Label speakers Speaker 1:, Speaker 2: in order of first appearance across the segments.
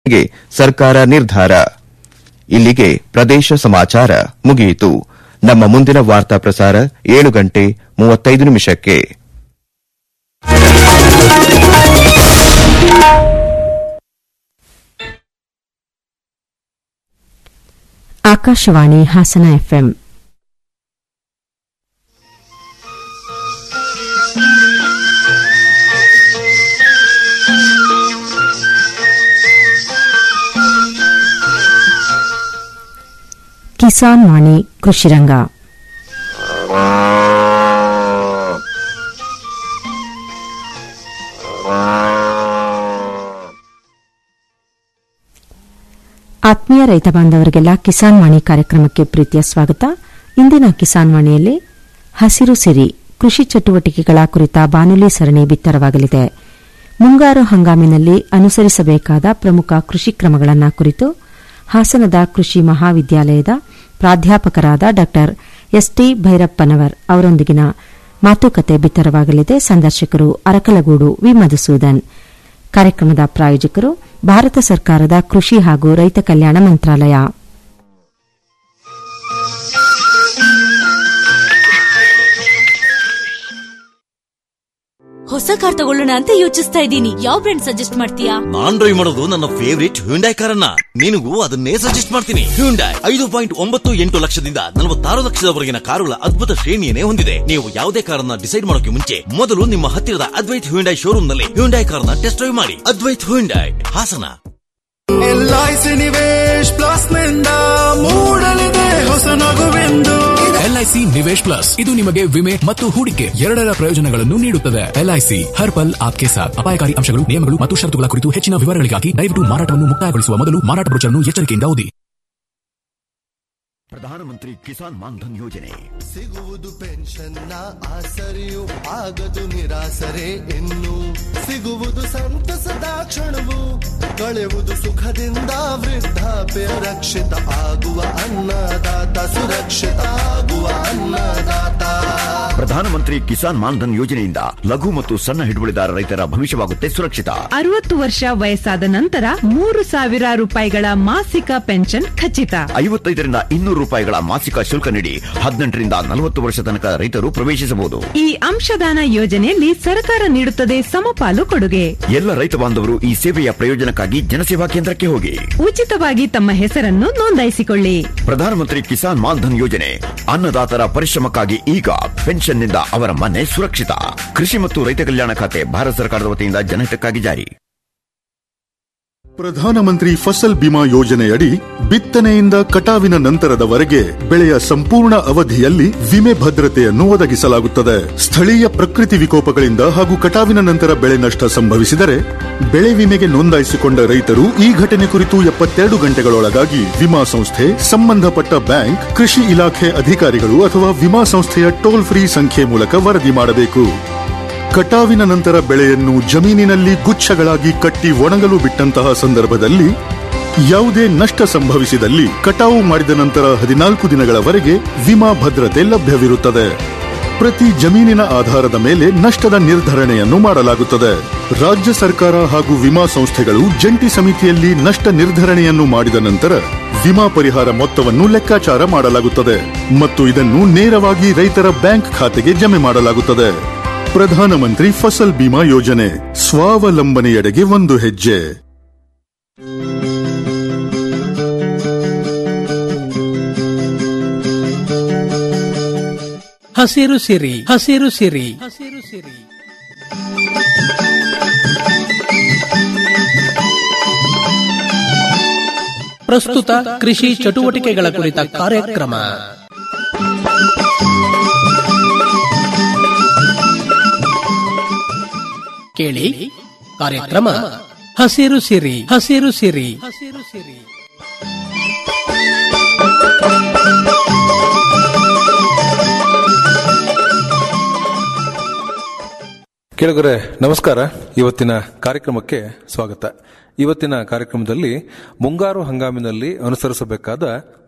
Speaker 1: ಗೆ ಸರ್ಕಾರ ನಿರ್ಧಾರ ಇಲ್ಲಿಗೆ ಪ್ರದೇಶ ಸಮಾಚಾರ ಮುಗಿಯಿತು ನಮ್ಮ ಮುಂದಿನ ವಾರ್ತಾ ಪ್ರಸಾರ ಏಳು ಗಂಟೆ ಮೂವತ್ತೈದು ನಿಮಿಷಕ್ಕೆ
Speaker 2: ಆಕಾಶವಾಣಿ ಹಾಸನ ಎಫ್ಎಂ ಕಿಸಾನ್ ವಾಣಿ ಕೃಷಿರಂಗ ಆತ್ಮೀಯ ರೈತ ಬಾಂಧವರಿಗೆಲ್ಲ ಕಿಸಾನ್ ವಾಣಿ ಕಾರ್ಯಕ್ರಮಕ್ಕೆ ಪ್ರೀತಿಯ ಸ್ವಾಗತ ಇಂದಿನ ಕಿಸಾನ್ ವಾಣಿಯಲ್ಲಿ ಹಸಿರು ಸಿರಿ ಕೃಷಿ ಚಟುವಟಿಕೆಗಳ ಕುರಿತ ಬಾನುಲಿ ಸರಣಿ ಬಿತ್ತರವಾಗಲಿದೆ ಮುಂಗಾರು ಹಂಗಾಮಿನಲ್ಲಿ ಅನುಸರಿಸಬೇಕಾದ ಪ್ರಮುಖ ಕೃಷಿ ಕ್ರಮಗಳನ್ನು ಕುರಿತು ಹಾಸನದ ಕೃಷಿ ಮಹಾವಿದ್ಯಾಲಯದ ಪ್ರಾಧ್ಯಾಪಕರಾದ ಡಾ ಎಸ್ಟಿ ಭೈರಪ್ಪನವರ್ ಅವರೊಂದಿಗಿನ ಮಾತುಕತೆ ಬಿತ್ತರವಾಗಲಿದೆ ಸಂದರ್ಶಕರು ಅರಕಲಗೂಡು ವಿ ಮಧುಸೂದನ್ ಕಾರ್ಯಕ್ರಮದ ಪ್ರಾಯೋಜಕರು ಭಾರತ ಸರ್ಕಾರದ ಕೃಷಿ ಹಾಗೂ ರೈತ ಕಲ್ಯಾಣ ಮಂತ್ರಾಲಯ
Speaker 3: ಹೊಸ ಕಾರ್ ತಗೊಳ್ಳೋಣ ಅಂತ ಯೋಚಿಸ್ತಾ ಇದ್ದೀನಿ ಯಾವ ಬ್ರ್ಯಾಂಡ್ ಸಜೆಸ್ಟ್ ಮಾಡ್ತೀಯಾ
Speaker 4: ನಾನ್ ಡ್ರೈವ್ ಮಾಡೋದು ನನ್ನ ಫೇವರಿಟ್ ಹ್ಯುಂಡೈ ಕಾರನ್ನ ನಿನಗೂ ಅದನ್ನೇ ಸಜೆಸ್ಟ್ ಮಾಡ್ತೀನಿ ಹ್ಯುಂಡೈ ಐದು ಪಾಯಿಂಟ್ ಒಂಬತ್ತು ಎಂಟು ಲಕ್ಷದಿಂದ ನಲವತ್ತಾರು ಲಕ್ಷದವರೆಗಿನ ಕಾರುಗಳ ಅದ್ಭುತ ಶ್ರೇಣಿಯನ್ನೇ ಹೊಂದಿದೆ ನೀವು ಯಾವುದೇ ಕಾರನ್ನ ಡಿಸೈಡ್ ಮಾಡೋಕೆ ಮುಂಚೆ ಮೊದಲು ನಿಮ್ಮ ಹತ್ತಿರದ ಅದ್ವೈತ್ ಹ್ಯುಂಡೈ ಶೋರೂಮ್ ನಲ್ಲಿ ಹ್ಯುಂಡೈ ಕಾರನ್ನ ಟೆಸ್ಟ್ ಡ್ರೈವ್ ಮಾಡಿ Advait Hyundai Hassan
Speaker 5: LIC Nivesh plus ನಿಂದ ಮೂಡಲಿದೆ ಹೊಸ ನಗುವೆಂದು
Speaker 6: ಎಲ್ಐಸಿ ನಿವೇಶ್ ಪ್ಲಸ್ ಇದು ನಿಮಗೆ ವಿಮೆ ಮತ್ತು ಹೂಡಿಕೆ ಎರಡರ ಪ್ರಯೋಜನಗಳನ್ನು ನೀಡುತ್ತದೆ ಎಲ್ಐಸಿ ಹರ್ ಪಲ್ ಆಪ್ಕೆ ಸಾಥ್ ಅಪಾಯಕಾರಿ ಅಂಶಗಳು ನಿಯಮಗಳು ಮತ್ತು ಷರತ್ತುಗಳ ಕುರಿತು ಹೆಚ್ಚಿನ ವಿವರಗಳಿಗಾಗಿ ದಯವಿಟ್ಟು ಮಾರಾಟವನ್ನು ಮುಕ್ತಾಯಗೊಳಿಸುವ ಮೊದಲು ಮಾರಾಟ ಬ್ರೋಚರ್ನ್ನು ಎಚ್ಚರಿಕೆಯಿಂದ ಓದಿ
Speaker 7: ಪ್ರಧಾನಮಂತ್ರಿ ಕಿಸಾನ್ ಮಾನ್ಧನ್ ಯೋಜನೆ
Speaker 5: ಸಿಗುವುದು ಪೆನ್ಷನ್ನ ಆಸರೆಯು ಆಗದು ನಿರಾಸರೆ ಇನ್ನು ಸಿಗುವುದು ಸಂತಸದ ಕ್ಷಣವು ಕಳೆಯುವುದು ಸುಖದಿಂದ ವೃದ್ಧಾಪ್ಯ ರಕ್ಷಿತ ಆಗುವ ಅನ್ನದಾತ ಸುರಕ್ಷಿತ ಆಗುವ ಅನ್ನದಾತ
Speaker 7: ಪ್ರಧಾನಮಂತ್ರಿ ಕಿಸಾನ್ ಮಾನ್ಧನ್ ಯೋಜನೆಯಿಂದ ಲಘು ಮತ್ತು ಸಣ್ಣ ಹಿಡುವಳಿದಾರ ರೈತರ ಭವಿಷ್ಯವಾಗುತ್ತೆ ಸುರಕ್ಷಿತ
Speaker 8: ಅರವತ್ತು ವರ್ಷ ವಯಸ್ಸಾದ ನಂತರ ಮೂರು ಸಾವಿರ ರೂಪಾಯಿಗಳ ಮಾಸಿಕ ಪೆನ್ಷನ್ ಖಚಿತ
Speaker 7: ಐವತ್ತೈದರಿಂದ ಇನ್ನೂರು ರೂಪಾಯಿಗಳ ಮಾಸಿಕ ಶುಲ್ಕ ನೀಡಿ ಹದಿನೆಂಟರಿಂದ ನಲವತ್ತು ವರ್ಷ ತನಕ ರೈತರು ಪ್ರವೇಶಿಸಬಹುದು
Speaker 8: ಈ ಅಂಶದಾನ ಯೋಜನೆಯಲ್ಲಿ ಸರ್ಕಾರ ನೀಡುತ್ತದೆ ಸಮಪಾಲು ಕೊಡುಗೆ
Speaker 7: ಎಲ್ಲ ರೈತ ಬಾಂಧವರು ಈ ಸೇವೆಯ ಪ್ರಯೋಜನಕ್ಕಾಗಿ ಜನಸೇವಾ ಕೇಂದ್ರಕ್ಕೆ ಹೋಗಿ
Speaker 8: ಉಚಿತವಾಗಿ ತಮ್ಮ ಹೆಸರನ್ನು ನೋಂದಾಯಿಸಿಕೊಳ್ಳಿ
Speaker 7: ಪ್ರಧಾನಮಂತ್ರಿ ಕಿಸಾನ್ ಮಾನ್ಧನ್ ಯೋಜನೆ ಅನ್ನದಾತರ ಪರಿಶ್ರಮಕ್ಕಾಗಿ ಈಗ ಪೆನ್ಷನ್ನಿಂದ ಅವರ ಮನೆ ಸುರಕ್ಷಿತ ಕೃಷಿ ಮತ್ತು ರೈತ ಕಲ್ಯಾಣ ಖಾತೆ ಭಾರತ ಸರ್ಕಾರದ ವತಿಯಿಂದ ಜನಹಿತಕ್ಕಾಗಿ ಜಾರಿ
Speaker 9: ಪ್ರಧಾನಮಂತ್ರಿ ಫಸಲ್ ಬಿಮಾ ಯೋಜನೆಯಡಿ ಬಿತ್ತನೆಯಿಂದ ಕಟಾವಿನ ನಂತರದವರೆಗೆ ಬೆಳೆಯ ಸಂಪೂರ್ಣ ಅವಧಿಯಲ್ಲಿ ವಿಮೆ ಭದ್ರತೆಯನ್ನು ಒದಗಿಸಲಾಗುತ್ತದೆ ಸ್ಥಳೀಯ ಪ್ರಕೃತಿ ವಿಕೋಪಗಳಿಂದ ಹಾಗೂ ಕಟಾವಿನ ನಂತರ ಬೆಳೆ ನಷ್ಟ ಸಂಭವಿಸಿದರೆ ಬೆಳೆ ವಿಮೆಗೆ ನೋಂದಾಯಿಸಿಕೊಂಡ ರೈತರು ಈ ಘಟನೆ ಕುರಿತು ಎಪ್ಪತ್ತೆರಡು ಗಂಟೆಗಳೊಳಗಾಗಿ ವಿಮಾ ಸಂಸ್ಥೆ ಸಂಬಂಧಪಟ್ಟ ಬ್ಯಾಂಕ್ ಕೃಷಿ ಇಲಾಖೆ ಅಧಿಕಾರಿಗಳು ಅಥವಾ ವಿಮಾ ಸಂಸ್ಥೆಯ ಟೋಲ್ ಫ್ರೀ ಸಂಖ್ಯೆ ಮೂಲಕ ವರದಿ ಮಾಡಬೇಕು ಕಟಾವಿನ ನಂತರ ಬೆಳೆಯನ್ನು ಜಮೀನಿನಲ್ಲಿ ಗುಚ್ಛಗಳಾಗಿ ಕಟ್ಟಿ ಒಣಗಲು ಬಿಟ್ಟಂತಹ ಸಂದರ್ಭದಲ್ಲಿ ಯಾವುದೇ ನಷ್ಟ ಸಂಭವಿಸಿದಲ್ಲಿ ಕಟಾವು ಮಾಡಿದ ನಂತರ ಹದಿನಾಲ್ಕು ದಿನಗಳವರೆಗೆ ವಿಮಾ ಭದ್ರತೆ ಲಭ್ಯವಿರುತ್ತದೆ ಪ್ರತಿ ಜಮೀನಿನ ಆಧಾರದ ಮೇಲೆ ನಷ್ಟದ ನಿರ್ಧರಣೆಯನ್ನು ಮಾಡಲಾಗುತ್ತದೆ ರಾಜ್ಯ ಸರ್ಕಾರ ಹಾಗೂ ವಿಮಾ ಸಂಸ್ಥೆಗಳು ಜಂಟಿ ಸಮಿತಿಯಲ್ಲಿ ನಷ್ಟ ನಿರ್ಧರಣೆಯನ್ನು ಮಾಡಿದ ನಂತರ ವಿಮಾ ಪರಿಹಾರ ಮೊತ್ತವನ್ನು ಲೆಕ್ಕಾಚಾರ ಮಾಡಲಾಗುತ್ತದೆ ಮತ್ತು ಇದನ್ನು ನೇರವಾಗಿ ರೈತರ ಬ್ಯಾಂಕ್ ಖಾತೆಗೆ ಜಮೆ ಮಾಡಲಾಗುತ್ತದೆ ಪ್ರಧಾನಮಂತ್ರಿ ಫಸಲ್ ಬಿಮಾ ಯೋಜನೆ ಸ್ವಾವಲಂಬನೆಯೆಡೆಗೆ ಒಂದು ಹೆಜ್ಜೆ
Speaker 10: ಹಸಿರು ಸಿರಿ ಹಸಿರು ಸಿರಿ ಹಸಿರು ಸಿರಿ ಪ್ರಸ್ತುತ ಕೃಷಿ ಚಟುವಟಿಕೆಗಳ ಕುರಿತ ಕಾರ್ಯಕ್ರಮ ಕೇಳಿ ಕಾರ್ಯಕ್ರಮ ಹಸಿರು ಸಿರಿ ಹಸಿರು ಸಿರಿ ಹಸಿರು ಸಿರಿ
Speaker 11: ಕೇಳುಗರೆ ನಮಸ್ಕಾರ ಇವತ್ತಿನ ಕಾರ್ಯಕ್ರಮಕ್ಕೆ ಸ್ವಾಗತ ಇವತ್ತಿನ ಕಾರ್ಯಕ್ರಮದಲ್ಲಿ ಮುಂಗಾರು ಹಂಗಾಮಿನಲ್ಲಿ ಅನುಸರಿಸಬೇಕಾದ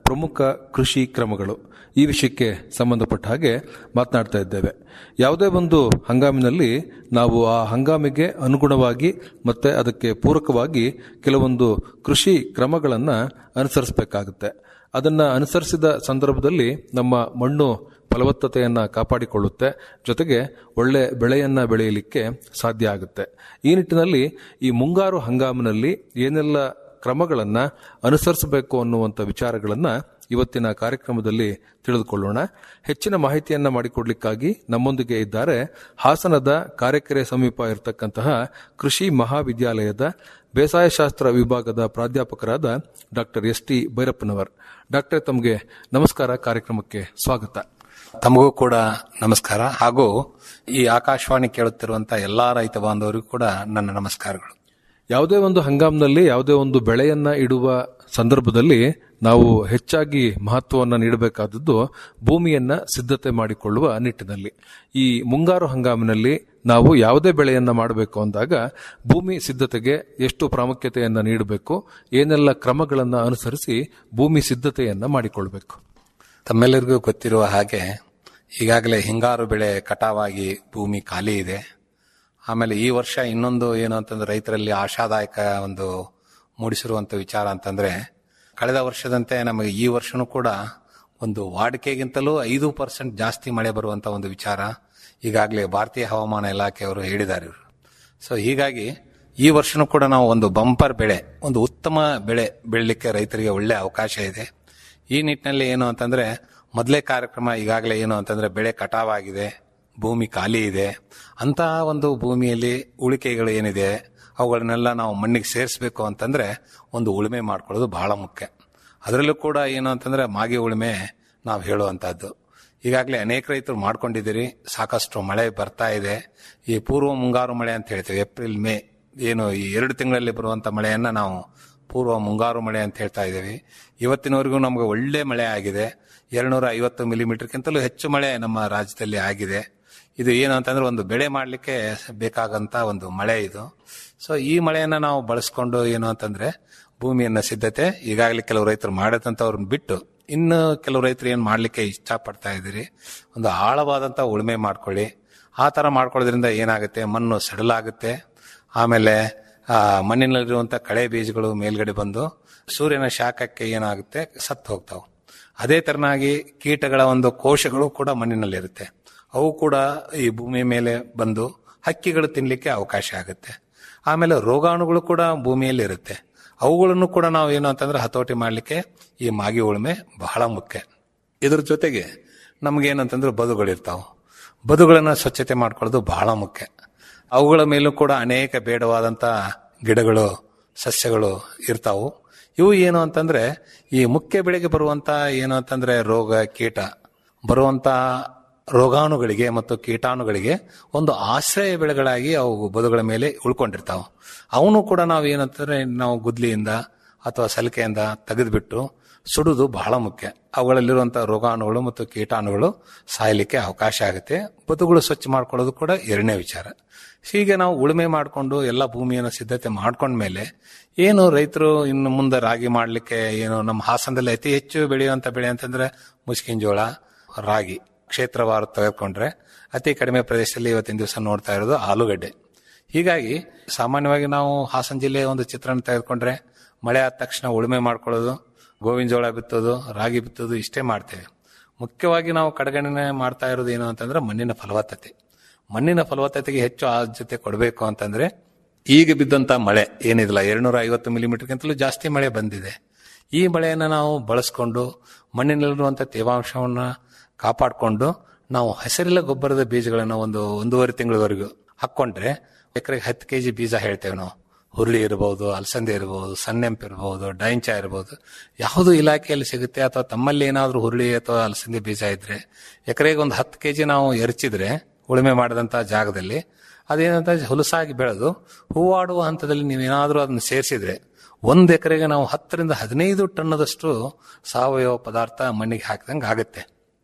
Speaker 11: ಪ್ರಮುಖ ಕೃಷಿ ಕ್ರಮಗಳು ಈ ವಿಷಯಕ್ಕೆ ಸಂಬಂಧಪಟ್ಟ ಹಾಗೆ ಮಾತನಾಡ್ತಾ ಇದ್ದೇವೆ ಯಾವುದೇ ಒಂದು ಹಂಗಾಮಿನಲ್ಲಿ ನಾವು ಆ ಹಂಗಾಮಿಗೆ ಅನುಗುಣವಾಗಿ ಮತ್ತೆ ಅದಕ್ಕೆ ಪೂರಕವಾಗಿ ಕೆಲವೊಂದು ಕೃಷಿ ಕ್ರಮಗಳನ್ನು ಅನುಸರಿಸಬೇಕಾಗುತ್ತೆ ಅದನ್ನ ಅನುಸರಿಸಿದ ಸಂದರ್ಭದಲ್ಲಿ ನಮ್ಮ ಮಣ್ಣು ಫಲವತ್ತತೆಯನ್ನ ಕಾಪಾಡಿಕೊಳ್ಳುತ್ತೆ ಜೊತೆಗೆ ಒಳ್ಳೆ ಬೆಳೆಯನ್ನ ಬೆಳೆಯಲಿಕ್ಕೆ ಸಾಧ್ಯ ಆಗುತ್ತೆ ಈ ನಿಟ್ಟಿನಲ್ಲಿ ಈ ಮುಂಗಾರು ಹಂಗಾಮಿನಲ್ಲಿ ಏನೆಲ್ಲ ಕ್ರಮಗಳನ್ನ ಅನುಸರಿಸಬೇಕು ಅನ್ನುವಂಥ ವಿಚಾರಗಳನ್ನ ಇವತ್ತಿನ ಕಾರ್ಯಕ್ರಮದಲ್ಲಿ ತಿಳಿದುಕೊಳ್ಳೋಣ ಹೆಚ್ಚಿನ ಮಾಹಿತಿಯನ್ನ ಮಾಡಿಕೊಡ್ಲಿಕ್ಕಾಗಿ ನಮ್ಮೊಂದಿಗೆ ಇದ್ದಾರೆ ಹಾಸನದ ಕಾರೆಕೆರೆ ಸಮೀಪ ಇರತಕ್ಕಂತಹ ಕೃಷಿ ಮಹಾವಿದ್ಯಾಲಯದ ಬೇಸಾಯಶಾಸ್ತ್ರ ವಿಭಾಗದ ಪ್ರಾಧ್ಯಾಪಕರಾದ ಡಾಕ್ಟರ್ ಎಸ್ ಟಿ ಭೈರಪ್ಪನವರ್ ಡಾಕ್ಟರ್ ತಮಗೆ ನಮಸ್ಕಾರ ಕಾರ್ಯಕ್ರಮಕ್ಕೆ ಸ್ವಾಗತ
Speaker 12: ತಮಗೂ ಕೂಡ ನಮಸ್ಕಾರ ಹಾಗೂ ಈ ಆಕಾಶವಾಣಿ ಕೇಳುತ್ತಿರುವಂತ ಎಲ್ಲಾ ರೈತ ಬಾಂಧವರಿಗೂ ಕೂಡ ನನ್ನ ನಮಸ್ಕಾರಗಳು
Speaker 11: ಯಾವುದೇ ಒಂದು ಹಂಗಾಮ್ನಲ್ಲಿ ಯಾವುದೇ ಒಂದು ಬೆಳೆಯನ್ನ ಇಡುವ ಸಂದರ್ಭದಲ್ಲಿ ನಾವು ಹೆಚ್ಚಾಗಿ ಮಹತ್ವವನ್ನು ನೀಡಬೇಕಾದದ್ದು ಭೂಮಿಯನ್ನ ಸಿದ್ಧತೆ ಮಾಡಿಕೊಳ್ಳುವ ನಿಟ್ಟಿನಲ್ಲಿ ಈ ಮುಂಗಾರು ಹಂಗಾಮಿನಲ್ಲಿ ನಾವು ಯಾವುದೇ ಬೆಳೆಯನ್ನ ಮಾಡಬೇಕು ಅಂದಾಗ ಭೂಮಿ ಸಿದ್ಧತೆಗೆ ಎಷ್ಟು ಪ್ರಾಮುಖ್ಯತೆಯನ್ನ ನೀಡಬೇಕು ಏನೆಲ್ಲ ಕ್ರಮಗಳನ್ನ ಅನುಸರಿಸಿ ಭೂಮಿ ಸಿದ್ಧತೆಯನ್ನ ಮಾಡಿಕೊಳ್ಬೇಕು
Speaker 12: ತಮ್ಮೆಲ್ಲರಿಗೂ ಗೊತ್ತಿರುವ ಹಾಗೆ ಈಗಾಗಲೇ ಹಿಂಗಾರು ಬೆಳೆ ಕಟಾವಾಗಿ ಭೂಮಿ ಖಾಲಿ ಇದೆ ಆಮೇಲೆ ಈ ವರ್ಷ ಇನ್ನೊಂದು ಏನು ಅಂತಂದ್ರೆ ರೈತರಲ್ಲಿ ಆಶಾದಾಯಕ ಒಂದು ಮೂಡಿಸಿರುವಂತ ವಿಚಾರ ಅಂತಂದ್ರೆ ಕಳೆದ ವರ್ಷದಂತೆ ನಮಗೆ ಈ ವರ್ಷನೂ ಕೂಡ ಒಂದು ವಾಡಿಕೆಗಿಂತಲೂ ಐದು ಪರ್ಸೆಂಟ್ ಜಾಸ್ತಿ ಮಳೆ ಬರುವಂತ ಒಂದು ವಿಚಾರ ಈಗಾಗಲೇ ಭಾರತೀಯ ಹವಾಮಾನ ಇಲಾಖೆಯವರು ಹೇಳಿದ್ದಾರೆ ಇವರು ಸೊ ಹೀಗಾಗಿ ಈ ವರ್ಷನೂ ಕೂಡ ನಾವು ಒಂದು ಬಂಪರ್ ಬೆಳೆ ಒಂದು ಉತ್ತಮ ಬೆಳೆ ಬೆಳಲಿಕ್ಕೆ ರೈತರಿಗೆ ಒಳ್ಳೆ ಅವಕಾಶ ಇದೆ ಈ ನಿಟ್ಟಿನಲ್ಲಿ ಏನು ಅಂತಂದ್ರೆ ಮೊದಲೇ ಕಾರ್ಯಕ್ರಮ ಈಗಾಗಲೇ ಏನು ಅಂತಂದ್ರೆ ಬೆಳೆ ಕಟಾವಾಗಿದೆ ಭೂಮಿ ಖಾಲಿ ಇದೆ ಅಂತಹ ಒಂದು ಭೂಮಿಯಲ್ಲಿ ಉಳಿಕೆಗಳು ಏನಿದೆ ಅವುಗಳನ್ನೆಲ್ಲ ನಾವು ಮಣ್ಣಿಗೆ ಸೇರಿಸಬೇಕು ಅಂತಂದ್ರೆ ಒಂದು ಉಳುಮೆ ಮಾಡ್ಕೊಳ್ಳೋದು ಬಹಳ ಮುಖ್ಯ ಅದರಲ್ಲೂ ಕೂಡ ಏನು ಅಂತಂದ್ರೆ ಮಾಗಿ ಉಳುಮೆ ನಾವು ಹೇಳುವಂತಹದ್ದು ಈಗಾಗಲೇ ಅನೇಕ ರೈತರು ಮಾಡ್ಕೊಂಡಿದ್ದೀರಿ ಸಾಕಷ್ಟು ಮಳೆ ಬರ್ತಾ ಇದೆ ಈ ಪೂರ್ವ ಮುಂಗಾರು ಮಳೆ ಅಂತ ಹೇಳ್ತೇವೆ ಏಪ್ರಿಲ್ ಮೇ ಏನು ಈ ಎರಡು ತಿಂಗಳಲ್ಲಿ ಬರುವಂತ ಮಳೆಯನ್ನ ನಾವು ಪೂರ್ವ ಮುಂಗಾರು ಮಳೆ ಅಂತ ಹೇಳ್ತಾ ಇದ್ದೀವಿ ಇವತ್ತಿನವರೆಗೂ ನಮಗೆ ಒಳ್ಳೆ ಮಳೆ ಆಗಿದೆ ಎರಡ್ನೂರ ಐವತ್ತು ಮಿಲಿಮೀಟರ್ಗಿಂತಲೂ ಹೆಚ್ಚು ಮಳೆ ನಮ್ಮ ರಾಜ್ಯದಲ್ಲಿ ಆಗಿದೆ ಇದು ಏನು ಅಂತಂದ್ರೆ ಒಂದು ಬೆಳೆ ಮಾಡಲಿಕ್ಕೆ ಬೇಕಾಗಂತ ಒಂದು ಮಳೆ ಇದು ಸೊ ಈ ಮಳೆಯನ್ನ ನಾವು ಬಳಸ್ಕೊಂಡು ಏನು ಅಂತಂದ್ರೆ ಭೂಮಿಯನ್ನ ಸಿದ್ಧತೆ ಈಗಾಗಲೇ ಕೆಲವು ರೈತರು ಮಾಡದಂತವ್ರನ್ನ ಬಿಟ್ಟು ಇನ್ನು ಕೆಲವು ರೈತರು ಏನು ಮಾಡ್ಲಿಕ್ಕೆ ಇಷ್ಟಪಡ್ತಾ ಇದ್ದೀರಿ ಒಂದು ಆಳವಾದಂತ ಉಳುಮೆ ಮಾಡ್ಕೊಳ್ಳಿ ಆ ತರ ಮಾಡ್ಕೊಳ್ಳೋದ್ರಿಂದ ಏನಾಗುತ್ತೆ ಮಣ್ಣು ಸಡಲಾಗುತ್ತೆ ಆಮೇಲೆ ಆ ಮಣ್ಣಿನಲ್ಲಿರುವಂತ ಕಳೆ ಬೀಜಗಳು ಮೇಲ್ಗಡೆ ಬಂದು ಸೂರ್ಯನ ಶಾಖಕ್ಕೆ ಏನಾಗುತ್ತೆ ಸತ್ತು ಹೋಗ್ತಾವೆ ಅದೇ ತರನಾಗಿ ಕೀಟಗಳ ಒಂದು ಕೋಶಗಳು ಕೂಡ ಮಣ್ಣಿನಲ್ಲಿರುತ್ತೆ ಅವು ಕೂಡ ಈ ಭೂಮಿ ಮೇಲೆ ಬಂದು ಹಕ್ಕಿಗಳು ತಿನ್ಲಿಕ್ಕೆ ಅವಕಾಶ ಆಗುತ್ತೆ ಆಮೇಲೆ ರೋಗಾಣುಗಳು ಕೂಡ ಭೂಮಿಯಲ್ಲಿ ಇರುತ್ತೆ ಅವುಗಳನ್ನು ಕೂಡ ನಾವು ಏನು ಅಂತಂದ್ರೆ ಹತೋಟಿ ಮಾಡಲಿಕ್ಕೆ ಈ ಮಾಗಿ ಉಳುಮೆ ಬಹಳ ಮುಖ್ಯ ಇದ್ರ ಜೊತೆಗೆ ನಮ್ಗೇನಂತಂದ್ರೆ ಬದುಗಳಿರ್ತಾವೆ ಬದುಗಳನ್ನ ಸ್ವಚ್ಛತೆ ಮಾಡ್ಕೊಳ್ಳೋದು ಬಹಳ ಮುಖ್ಯ ಅವುಗಳ ಮೇಲೂ ಕೂಡ ಅನೇಕ ಬೇಡವಾದಂತ ಗಿಡಗಳು ಸಸ್ಯಗಳು ಇರ್ತಾವು ಇವು ಏನು ಅಂತಂದ್ರೆ ಈ ಮುಖ್ಯ ಬೆಳೆಗೆ ಬರುವಂತ ಏನು ಅಂತಂದ್ರೆ ರೋಗ ಕೀಟ ಬರುವಂತ ರೋಗಾಣುಗಳಿಗೆ ಮತ್ತು ಕೀಟಾಣುಗಳಿಗೆ ಒಂದು ಆಶ್ರಯ ಬೆಳೆಗಳಾಗಿ ಅವು ಬದುಗಳ ಮೇಲೆ ಉಳ್ಕೊಂಡಿರ್ತಾವೆ ಅವನು ಕೂಡ ನಾವು ಏನಂತಂದ್ರೆ ನಾವು ಗುದ್ಲಿಯಿಂದ ಅಥವಾ ಸಲಿಕೆಯಿಂದ ತೆಗೆದುಬಿಟ್ಟು ಸುಡುದು ಬಹಳ ಮುಖ್ಯ ಅವುಗಳಲ್ಲಿರುವಂತಹ ರೋಗಾಣುಗಳು ಮತ್ತು ಕೀಟಾಣುಗಳು ಸಾಯಲಿಕ್ಕೆ ಅವಕಾಶ ಆಗುತ್ತೆ ಬದುಗಳು ಸ್ವಚ್ಛ ಮಾಡ್ಕೊಳ್ಳೋದು ಕೂಡ ಎರಡನೇ ವಿಚಾರ ಹೀಗೆ ನಾವು ಉಳುಮೆ ಮಾಡಿಕೊಂಡು ಎಲ್ಲ ಭೂಮಿಯನ್ನು ಸಿದ್ಧತೆ ಮಾಡ್ಕೊಂಡ್ಮೇಲೆ ಏನು ರೈತರು ಇನ್ನು ಮುಂದೆ ರಾಗಿ ಮಾಡಲಿಕ್ಕೆ ಏನು ನಮ್ಮ ಹಾಸನದಲ್ಲಿ ಅತಿ ಹೆಚ್ಚು ಬೆಳೆಯುವಂತ ಬೆಳೆ ಅಂತಂದ್ರೆ ಮುಸ್ಕಿನ ಜೋಳ ರಾಗಿ ಕ್ಷೇತ್ರವಾರು ತೆಗೆದುಕೊಂಡ್ರೆ ಅತಿ ಕಡಿಮೆ ಪ್ರದೇಶದಲ್ಲಿ ಇವತ್ತಿನ ದಿವಸ ನೋಡ್ತಾ ಇರೋದು ಆಲೂಗಡ್ಡೆ ಹೀಗಾಗಿ ಸಾಮಾನ್ಯವಾಗಿ ನಾವು ಹಾಸನ ಜಿಲ್ಲೆಯ ಒಂದು ಚಿತ್ರಣ ತೆಗೆದುಕೊಂಡ್ರೆ ಮಳೆ ಆದ ತಕ್ಷಣ ಉಳುಮೆ ಮಾಡ್ಕೊಳ್ಳೋದು ಗೋವಿನ ಜೋಳ ಬಿತ್ತೋದು ರಾಗಿ ಬಿತ್ತೋದು ಇಷ್ಟೇ ಮಾಡ್ತೇವೆ ಮುಖ್ಯವಾಗಿ ನಾವು ಕಡೆಗಣನೆ ಮಾಡ್ತಾ ಇರೋದು ಏನು ಅಂತಂದ್ರೆ ಮಣ್ಣಿನ ಫಲವತ್ತತೆ ಮಣ್ಣಿನ ಫಲವತ್ತತೆಗೆ ಹೆಚ್ಚು ಆದ್ಯತೆ ಕೊಡಬೇಕು ಅಂತಂದ್ರೆ ಈಗ ಬಿದ್ದಂತ ಮಳೆ ಏನಿದಿಲ್ಲ ಎರಡ್ನೂರ ಐವತ್ತು ಮಿಲಿಮೀಟರ್ಗಿಂತಲೂ ಜಾಸ್ತಿ ಮಳೆ ಬಂದಿದೆ ಈ ಮಳೆಯನ್ನು ನಾವು ಬಳಸ್ಕೊಂಡು ಮಣ್ಣಿನಲ್ಲಿರುವಂತ ತೇವಾಂಶವನ್ನ ಕಾಪಾಡಿಕೊಂಡು ನಾವು ಹಸಿರಿಲ್ಲ ಗೊಬ್ಬರದ ಬೀಜಗಳನ್ನು ಒಂದು ಒಂದೂವರೆ ತಿಂಗಳವರೆಗೂ ಹಾಕೊಂಡ್ರೆ ಎಕರೆಗೆ ಹತ್ತು ಕೆಜಿ ಬೀಜ ಹೇಳ್ತೇವೆ ನಾವು ಹುರುಳಿ ಇರಬಹುದು ಅಲಸಂದೆ ಇರಬಹುದು ಸಣ್ಣೆಂಪು ಇರಬಹುದು ಡೈಂಚ ಇರಬಹುದು ಯಾವುದು ಇಲಾಖೆಯಲ್ಲಿ ಸಿಗುತ್ತೆ ಅಥವಾ ತಮ್ಮಲ್ಲಿ ಏನಾದರೂ ಹುರುಳಿ ಅಥವಾ ಅಲಸಂದೆ ಬೀಜ ಇದ್ರೆ ಎಕರೆಗೆ ಒಂದು ಹತ್ತು ಕೆಜಿ ನಾವು ಎರಚಿದ್ರೆ ಉಳುಮೆ ಮಾಡಿದಂತಹ ಜಾಗದಲ್ಲಿ ಅದೇನಂತ ಹುಲಸಾಗಿ ಬೆಳೆದು ಹೂವಾಡುವ ಹಂತದಲ್ಲಿ ನೀವೇನಾದರೂ ಅದನ್ನು ಸೇರಿಸಿದ್ರೆ ಒಂದು ಎಕರೆಗೆ ನಾವು ಹತ್ತರಿಂದ ಹದಿನೈದು ಟನ್ನದಷ್ಟು ಸಾವಯವ ಪದಾರ್ಥ ಮಣ್ಣಿಗೆ ಹಾಕಿದಂಗೆ ಆಗುತ್ತೆ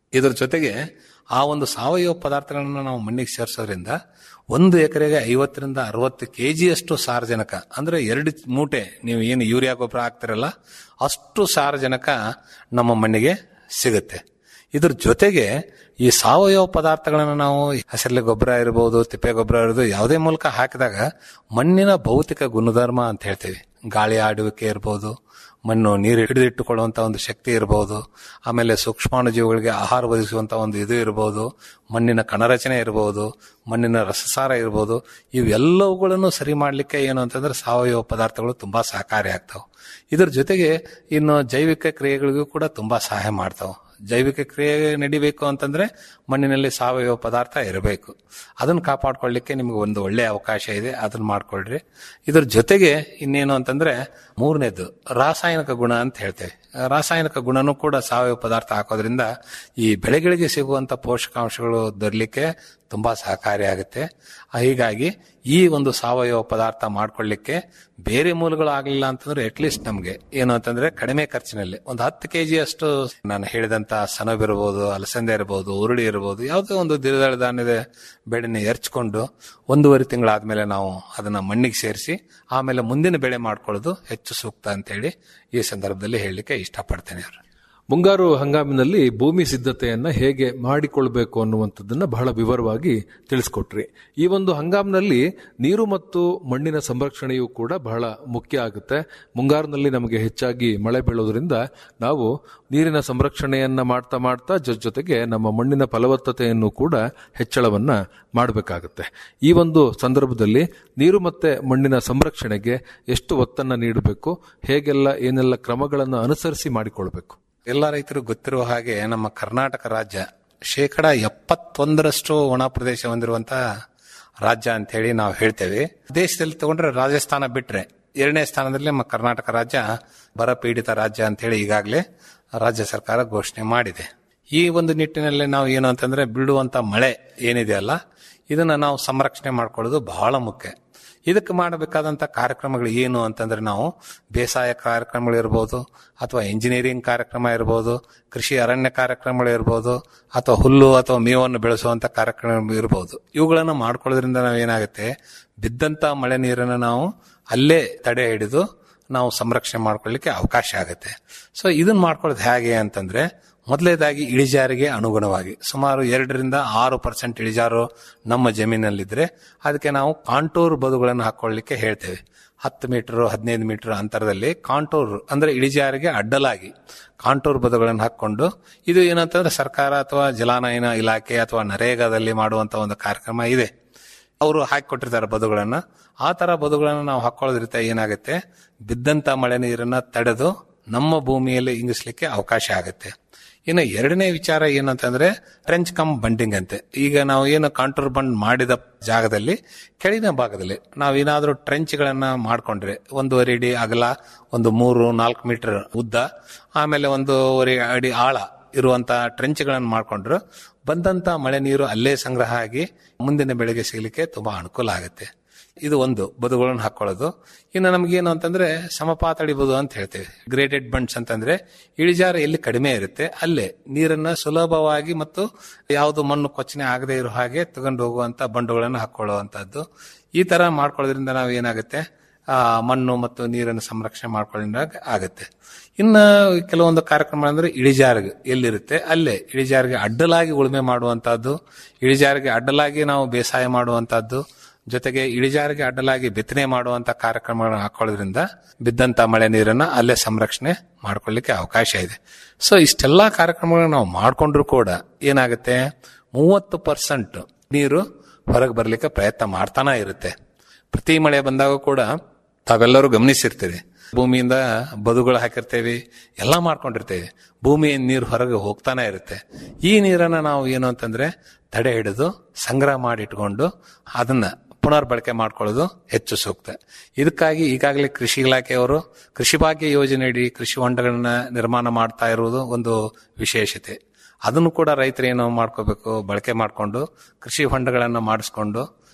Speaker 12: ಇದರ ಜೊತೆಗೆ ಆ ಒಂದು ಸಾವಯವ ಪದಾರ್ಥಗಳನ್ನ ನಾವು ಮಣ್ಣಿಗೆ ಸೇರಿಸೋದ್ರಿಂದ ಒಂದು ಎಕರೆಗೆ ಐವತ್ತರಿಂದ ಅರವತ್ತು ಕೆಜಿಯಷ್ಟು ಸಾರಜನಕ ಅಂದ್ರೆ ಎರಡು ಮೂಟೆ ನೀವು ಏನು ಯೂರಿಯಾ ಗೊಬ್ಬರ ಹಾಕ್ತಿರಲ್ಲ ಅಷ್ಟು ಸಾರಜನಕ ನಮ್ಮ ಮಣ್ಣಿಗೆ ಸಿಗುತ್ತೆ ಇದ್ರ ಜೊತೆಗೆ ಈ ಸಾವಯವ ಪದಾರ್ಥಗಳನ್ನು ನಾವು ಹಸಿರಲೆ ಗೊಬ್ಬರ ಇರಬಹುದು ತಿಪ್ಪೆ ಗೊಬ್ಬರ ಇರೋದು ಯಾವುದೇ ಮೂಲಕ ಹಾಕಿದಾಗ ಮಣ್ಣಿನ ಭೌತಿಕ ಗುಣಧರ್ಮ ಅಂತ ಹೇಳ್ತೀವಿ ಗಾಳಿ ಆಡುವಿಕೆ ಇರಬಹುದು ಮಣ್ಣು ನೀರು ಹಿಡಿದಿಟ್ಟುಕೊಳ್ಳುವಂತ ಒಂದು ಶಕ್ತಿ ಇರಬಹುದು ಆಮೇಲೆ ಸೂಕ್ಷ್ಮಾಣು ಜೀವಿಗಳಿಗೆ ಆಹಾರ ಒದಗಿಸುವಂತ ಒಂದು ಇದು ಇರಬಹುದು ಮಣ್ಣಿನ ಕಣರಚನೆ ಇರಬಹುದು ಮಣ್ಣಿನ ರಸಸಾರ ಇರಬಹುದು ಇವೆಲ್ಲವುಗಳನ್ನು ಸರಿ ಮಾಡಲಿಕ್ಕೆ ಏನು ಅಂತಂದ್ರೆ ಸಾವಯವ ಪದಾರ್ಥಗಳು ತುಂಬಾ ಸಹಕಾರಿ ಆಗ್ತಾವೆ ಇದ್ರ ಜೊತೆಗೆ ಇನ್ನು ಜೈವಿಕ ಕ್ರಿಯೆಗಳಿಗೂ ಕೂಡ ತುಂಬಾ ಸಹಾಯ ಮಾಡ್ತಾವೆ ಜೈವಿಕ ಕ್ರಿಯೆ ನಡಿಬೇಕು ಅಂತಂದ್ರೆ ಮಣ್ಣಿನಲ್ಲಿ ಸಾವಯವ ಪದಾರ್ಥ ಇರಬೇಕು ಅದನ್ನ ಕಾಪಾಡ್ಕೊಳ್ಳಿಕ್ಕೆ ನಿಮ್ಗೆ ಒಂದು ಒಳ್ಳೆಯ ಅವಕಾಶ ಇದೆ ಅದನ್ನ ಮಾಡ್ಕೊಳ್ರಿ ಇದ್ರ ಜೊತೆಗೆ ಇನ್ನೇನು ಅಂತಂದ್ರೆ ಮೂರನೇದು ರಾಸಾಯನಿಕ ಗುಣ ಅಂತ ಹೇಳ್ತೇವೆ ರಾಸಾಯನಿಕ ಗುಣನೂ ಕೂಡ ಸಾವಯವ ಪದಾರ್ಥ ಹಾಕೋದ್ರಿಂದ ಈ ಬೆಳೆಗಳಿಗೆ ಸಿಗುವಂತ ಪೋಷಕಾಂಶಗಳು ದೊರಲಿಕ್ಕೆ ತುಂಬಾ ಸಹಕಾರಿಯಾಗುತ್ತೆ ಹೀಗಾಗಿ ಈ ಒಂದು ಸಾವಯವ ಪದಾರ್ಥ ಮಾಡ್ಕೊಳ್ಳಿಕ್ಕೆ ಬೇರೆ ಮೂಲಗಳು ಆಗಲಿಲ್ಲ ಅಂತಂದ್ರೆ ಅಟ್ಲೀಸ್ಟ್ ನಮಗೆ ಏನು ಅಂತಂದ್ರೆ ಕಡಿಮೆ ಖರ್ಚಿನಲ್ಲಿ ಒಂದು ಹತ್ತು ಕೆಜಿ ಅಷ್ಟು ನಾನು ಹೇಳಿದಂತ ಸನಬ್ ಇರಬಹುದು ಅಲಸಂದೆ ಇರಬಹುದು ಉರುಳಿ ಇರಬಹುದು ಯಾವುದೇ ಒಂದು ದ್ವಿದಳ ಧಾನ್ಯದ ಬೆಳೆನ ಎರ್ಚ್ಕೊಂಡು ಒಂದೂವರೆ ತಿಂಗಳಾದ್ಮೇಲೆ ನಾವು ಅದನ್ನ ಮಣ್ಣಿಗೆ ಸೇರಿಸಿ ಆಮೇಲೆ ಮುಂದಿನ ಬೆಳೆ ಮಾಡ್ಕೊಳ್ಳೋದು ಹೆಚ್ಚು ಸೂಕ್ತ ಅಂತೇಳಿ ಈ ಸಂದರ್ಭದಲ್ಲಿ ಹೇಳಲಿಕ್ಕೆ ಇಷ್ಟಪಡ್ತೇನೆ ಅವ್ರು
Speaker 11: ಮುಂಗಾರು ಹಂಗಾಮಿನಲ್ಲಿ ಭೂಮಿ ಸಿದ್ಧತೆಯನ್ನ ಹೇಗೆ ಮಾಡಿಕೊಳ್ಬೇಕು ಅನ್ನುವಂಥದ್ದನ್ನ ಬಹಳ ವಿವರವಾಗಿ ತಿಳಿಸ್ಕೊಟ್ರಿ ಈ ಒಂದು ಹಂಗಾಮಿನಲ್ಲಿ ನೀರು ಮತ್ತು ಮಣ್ಣಿನ ಸಂರಕ್ಷಣೆಯೂ ಕೂಡ ಬಹಳ ಮುಖ್ಯ ಆಗುತ್ತೆ ಮುಂಗಾರಿನಲ್ಲಿ ನಮಗೆ ಹೆಚ್ಚಾಗಿ ಮಳೆ ಬೀಳೋದ್ರಿಂದ ನಾವು ನೀರಿನ ಸಂರಕ್ಷಣೆಯನ್ನ ಮಾಡ್ತಾ ಮಾಡ್ತಾ ಜೊತೆ ಜೊತೆಗೆ ನಮ್ಮ ಮಣ್ಣಿನ ಫಲವತ್ತತೆಯನ್ನು ಕೂಡ ಹೆಚ್ಚಳವನ್ನ ಮಾಡಬೇಕಾಗುತ್ತೆ ಈ ಒಂದು ಸಂದರ್ಭದಲ್ಲಿ ನೀರು ಮತ್ತೆ ಮಣ್ಣಿನ ಸಂರಕ್ಷಣೆಗೆ ಎಷ್ಟು ಒತ್ತನ್ನ ನೀಡಬೇಕು ಹೇಗೆಲ್ಲ ಏನೆಲ್ಲ ಕ್ರಮಗಳನ್ನು ಅನುಸರಿಸಿ ಮಾಡಿಕೊಳ್ಬೇಕು
Speaker 12: ಎಲ್ಲ ರೈತರು ಗೊತ್ತಿರುವ ಹಾಗೆ ನಮ್ಮ ಕರ್ನಾಟಕ ರಾಜ್ಯ ಶೇಕಡ ಎಪ್ಪತ್ತೊಂದರಷ್ಟು ಒಣ ಪ್ರದೇಶ ಹೊಂದಿರುವಂತಹ ರಾಜ್ಯ ಅಂತ ಹೇಳಿ ನಾವು ಹೇಳ್ತೇವೆ ದೇಶದಲ್ಲಿ ತಗೊಂಡ್ರೆ ರಾಜಸ್ಥಾನ ಬಿಟ್ರೆ ಎರಡನೇ ಸ್ಥಾನದಲ್ಲಿ ನಮ್ಮ ಕರ್ನಾಟಕ ರಾಜ್ಯ ಬರ ಪೀಡಿತ ರಾಜ್ಯ ಅಂತ ಹೇಳಿ ಈಗಾಗಲೇ ರಾಜ್ಯ ಸರ್ಕಾರ ಘೋಷಣೆ ಮಾಡಿದೆ ಈ ಒಂದು ನಿಟ್ಟಿನಲ್ಲಿ ನಾವು ಏನು ಅಂತಂದ್ರೆ ಬೀಳುವಂತ ಮಳೆ ಏನಿದೆಯಲ್ಲ ಇದನ್ನ ನಾವು ಸಂರಕ್ಷಣೆ ಮಾಡ್ಕೊಳ್ಳೋದು ಬಹಳ ಮುಖ್ಯ ಇದಕ್ಕೆ ಮಾಡಬೇಕಾದಂತ ಕಾರ್ಯಕ್ರಮಗಳು ಏನು ಅಂತಂದ್ರೆ ನಾವು ಬೇಸಾಯ ಕಾರ್ಯಕ್ರಮಗಳು ಇರ್ಬೋದು ಅಥವಾ ಇಂಜಿನಿಯರಿಂಗ್ ಕಾರ್ಯಕ್ರಮ ಇರ್ಬೋದು ಕೃಷಿ ಅರಣ್ಯ ಕಾರ್ಯಕ್ರಮಗಳು ಇರ್ಬೋದು ಅಥವಾ ಹುಲ್ಲು ಅಥವಾ ಮೇವನ್ನು ಬೆಳೆಸುವಂತ ಕಾರ್ಯಕ್ರಮ ಇರ್ಬೋದು ಇವುಗಳನ್ನು ಮಾಡ್ಕೊಳ್ಳೋದ್ರಿಂದ ನಾವೇನಾಗುತ್ತೆ ಬಿದ್ದಂತ ಮಳೆ ನೀರನ್ನು ನಾವು ಅಲ್ಲೇ ತಡೆ ಹಿಡಿದು ನಾವು ಸಂರಕ್ಷಣೆ ಮಾಡ್ಕೊಳ್ಳಿಕ್ಕೆ ಅವಕಾಶ ಆಗುತ್ತೆ ಸೊ ಇದನ್ನ ಮಾಡ್ಕೊಳ್ಳೋದು ಹೇಗೆ ಅಂತಂದ್ರೆ ಮೊದಲನೇದಾಗಿ ಇಳಿಜಾರಿಗೆ ಅನುಗುಣವಾಗಿ ಸುಮಾರು ಎರಡರಿಂದ ಆರು ಪರ್ಸೆಂಟ್ ಇಳಿಜಾರು ನಮ್ಮ ಜಮೀನಲ್ಲಿದ್ರೆ ಅದಕ್ಕೆ ನಾವು ಕಾಂಟೂರ್ ಬದುಗಳನ್ನು ಹಾಕೊಳ್ಳಿಕ್ಕೆ ಹೇಳ್ತೇವೆ ಹತ್ತು ಮೀಟರ್ ಹದಿನೈದು ಮೀಟರ್ ಅಂತರದಲ್ಲಿ ಕಾಂಟೂರ್ ಅಂದ್ರೆ ಇಳಿಜಾರಿಗೆ ಅಡ್ಡಲಾಗಿ ಕಾಂಟೂರ್ ಬದುಗಳನ್ನು ಹಾಕೊಂಡು ಇದು ಏನಂತಂದ್ರೆ ಸರ್ಕಾರ ಅಥವಾ ಜಲಾನಯನ ಇಲಾಖೆ ಅಥವಾ ನರೇಗಾದಲ್ಲಿ ಮಾಡುವಂತ ಒಂದು ಕಾರ್ಯಕ್ರಮ ಇದೆ ಅವರು ಹಾಕಿಕೊಟ್ಟಿರ್ತಾರೆ ಬದುಗಳನ್ನ ಆ ತರ ಬದುಗಳನ್ನ ನಾವು ಹಾಕೊಳ್ಳೋದ್ರಿಂದ ಏನಾಗುತ್ತೆ ಬಿದ್ದಂತ ಮಳೆ ನೀರನ್ನ ತಡೆದು ನಮ್ಮ ಭೂಮಿಯಲ್ಲಿ ಇಂಗಿಸ್ಲಿಕ್ಕೆ ಅವಕಾಶ ಆಗುತ್ತೆ ಇನ್ನು ಎರಡನೇ ವಿಚಾರ ಏನಂತಂದ್ರೆ ಟ್ರೆಂಚ್ ಕಮ್ ಬಂಡಿಂಗ್ ಅಂತೆ ಈಗ ನಾವು ಏನು ಕಾಂಟೂರ್ ಬಂಡ್ ಮಾಡಿದ ಜಾಗದಲ್ಲಿ ಕೆಳಗಿನ ಭಾಗದಲ್ಲಿ ನಾವೇನಾದ್ರೂ ಟ್ರೆಂಚ್ ಗಳನ್ನ ಮಾಡ್ಕೊಂಡ್ರೆ ಒಂದೂವರೆ ಅಡಿ ಅಗಲ ಒಂದು ಮೂರು ನಾಲ್ಕು ಮೀಟರ್ ಉದ್ದ ಆಮೇಲೆ ಒಂದೂವರೆ ಅಡಿ ಆಳ ಇರುವಂತ ಟ್ರೆಂಚ್ ಗಳನ್ನು ಮಾಡ್ಕೊಂಡ್ರು ಬಂದಂತ ಮಳೆ ನೀರು ಅಲ್ಲೇ ಸಂಗ್ರಹ ಆಗಿ ಮುಂದಿನ ಬೆಳೆಗೆ ಸಿಗಲಿಕ್ಕೆ ತುಂಬಾ ಅನುಕೂಲ ಆಗುತ್ತೆ ಇದು ಒಂದು ಬದುಗಳನ್ನು ಹಾಕೊಳ್ಳೋದು ಇನ್ನು ನಮಗೇನು ಅಂತಂದ್ರೆ ಸಮಪಾತಳಿ ಬದು ಅಂತ ಹೇಳ್ತೇವೆ ಗ್ರೇಡೆಡ್ ಬಂಡ್ಸ್ ಅಂತಂದ್ರೆ ಇಳಿಜಾರು ಎಲ್ಲಿ ಕಡಿಮೆ ಇರುತ್ತೆ ಅಲ್ಲೇ ನೀರನ್ನ ಸುಲಭವಾಗಿ ಮತ್ತು ಯಾವುದು ಮಣ್ಣು ಕೊಚ್ಚನೆ ಆಗದೆ ಇರೋ ಹಾಗೆ ತಗೊಂಡು ಹೋಗುವಂತ ಬಂಡುಗಳನ್ನು ಹಾಕೊಳ್ಳುವಂತದ್ದು ಈ ತರ ಮಾಡ್ಕೊಳ್ಳೋದ್ರಿಂದ ನಾವು ಏನಾಗುತ್ತೆ ಆ ಮಣ್ಣು ಮತ್ತು ನೀರನ್ನು ಸಂರಕ್ಷಣೆ ಮಾಡ್ಕೊಳ್ಳೋದಾಗ ಆಗುತ್ತೆ ಇನ್ನ ಕೆಲವೊಂದು ಕಾರ್ಯಕ್ರಮ ಅಂದ್ರೆ ಇಳಿಜಾರಿಗೆ ಎಲ್ಲಿರುತ್ತೆ ಅಲ್ಲೇ ಇಳಿಜಾರಿಗೆ ಅಡ್ಡಲಾಗಿ ಉಳುಮೆ ಮಾಡುವಂತಹದ್ದು ಇಳಿಜಾರಿಗೆ ಅಡ್ಡಲಾಗಿ ನಾವು ಬೇಸಾಯ ಮಾಡುವಂತಹದ್ದು ಜೊತೆಗೆ ಇಳಿಜಾರಿಗೆ ಅಡ್ಡಲಾಗಿ ಬಿತ್ತನೆ ಮಾಡುವಂತ ಕಾರ್ಯಕ್ರಮಗಳನ್ನು ಹಾಕೊಳ್ಳೋದ್ರಿಂದ ಬಿದ್ದಂತ ಮಳೆ ನೀರನ್ನ ಅಲ್ಲೇ ಸಂರಕ್ಷಣೆ ಮಾಡ್ಕೊಳ್ಳಿಕ್ಕೆ ಅವಕಾಶ ಇದೆ ಸೊ ಇಷ್ಟೆಲ್ಲಾ ಕಾರ್ಯಕ್ರಮಗಳನ್ನ ನಾವು ಮಾಡ್ಕೊಂಡ್ರು ಕೂಡ ಏನಾಗುತ್ತೆ ಮೂವತ್ತು ಪರ್ಸೆಂಟ್ ನೀರು ಹೊರಗೆ ಬರ್ಲಿಕ್ಕೆ ಪ್ರಯತ್ನ ಮಾಡ್ತಾನೆ ಇರುತ್ತೆ ಪ್ರತಿ ಮಳೆ ಬಂದಾಗ ಕೂಡ ತಾವೆಲ್ಲರೂ ಗಮನಿಸಿರ್ತೀರಿ ಭೂಮಿಯಿಂದ ಬದುಗಳು ಹಾಕಿರ್ತೇವೆ ಎಲ್ಲ ಮಾಡ್ಕೊಂಡಿರ್ತೇವೆ ಭೂಮಿಯ ನೀರು ಹೊರಗೆ ಹೋಗ್ತಾನೆ ಇರುತ್ತೆ ಈ ನೀರನ್ನ ನಾವು ಏನು ಅಂತಂದ್ರೆ ತಡೆ ಹಿಡಿದು ಸಂಗ್ರಹ ಮಾಡಿ ಇಟ್ಕೊಂಡು ಅದನ್ನ ಪುನರ್ ಬಳಕೆ ಮಾಡ್ಕೊಳ್ಳೋದು ಹೆಚ್ಚು ಸೂಕ್ತ ಇದಕ್ಕಾಗಿ ಈಗಾಗಲೇ ಕೃಷಿ ಇಲಾಖೆಯವರು ಕೃಷಿ ಭಾಗ್ಯ ಯೋಜನೆಯಡಿ ಕೃಷಿ ಹೊಂಡಗಳನ್ನ ನಿರ್ಮಾಣ ಮಾಡ್ತಾ ಇರುವುದು ಒಂದು ವಿಶೇಷತೆ ಅದನ್ನು ಕೂಡ ರೈತರು ಏನು ಮಾಡ್ಕೋಬೇಕು ಬಳಕೆ ಮಾಡಿಕೊಂಡು ಕೃಷಿ ಹೊಂಡಗಳನ್ನ ಮಾಡಿಸ್ಕೊಂಡು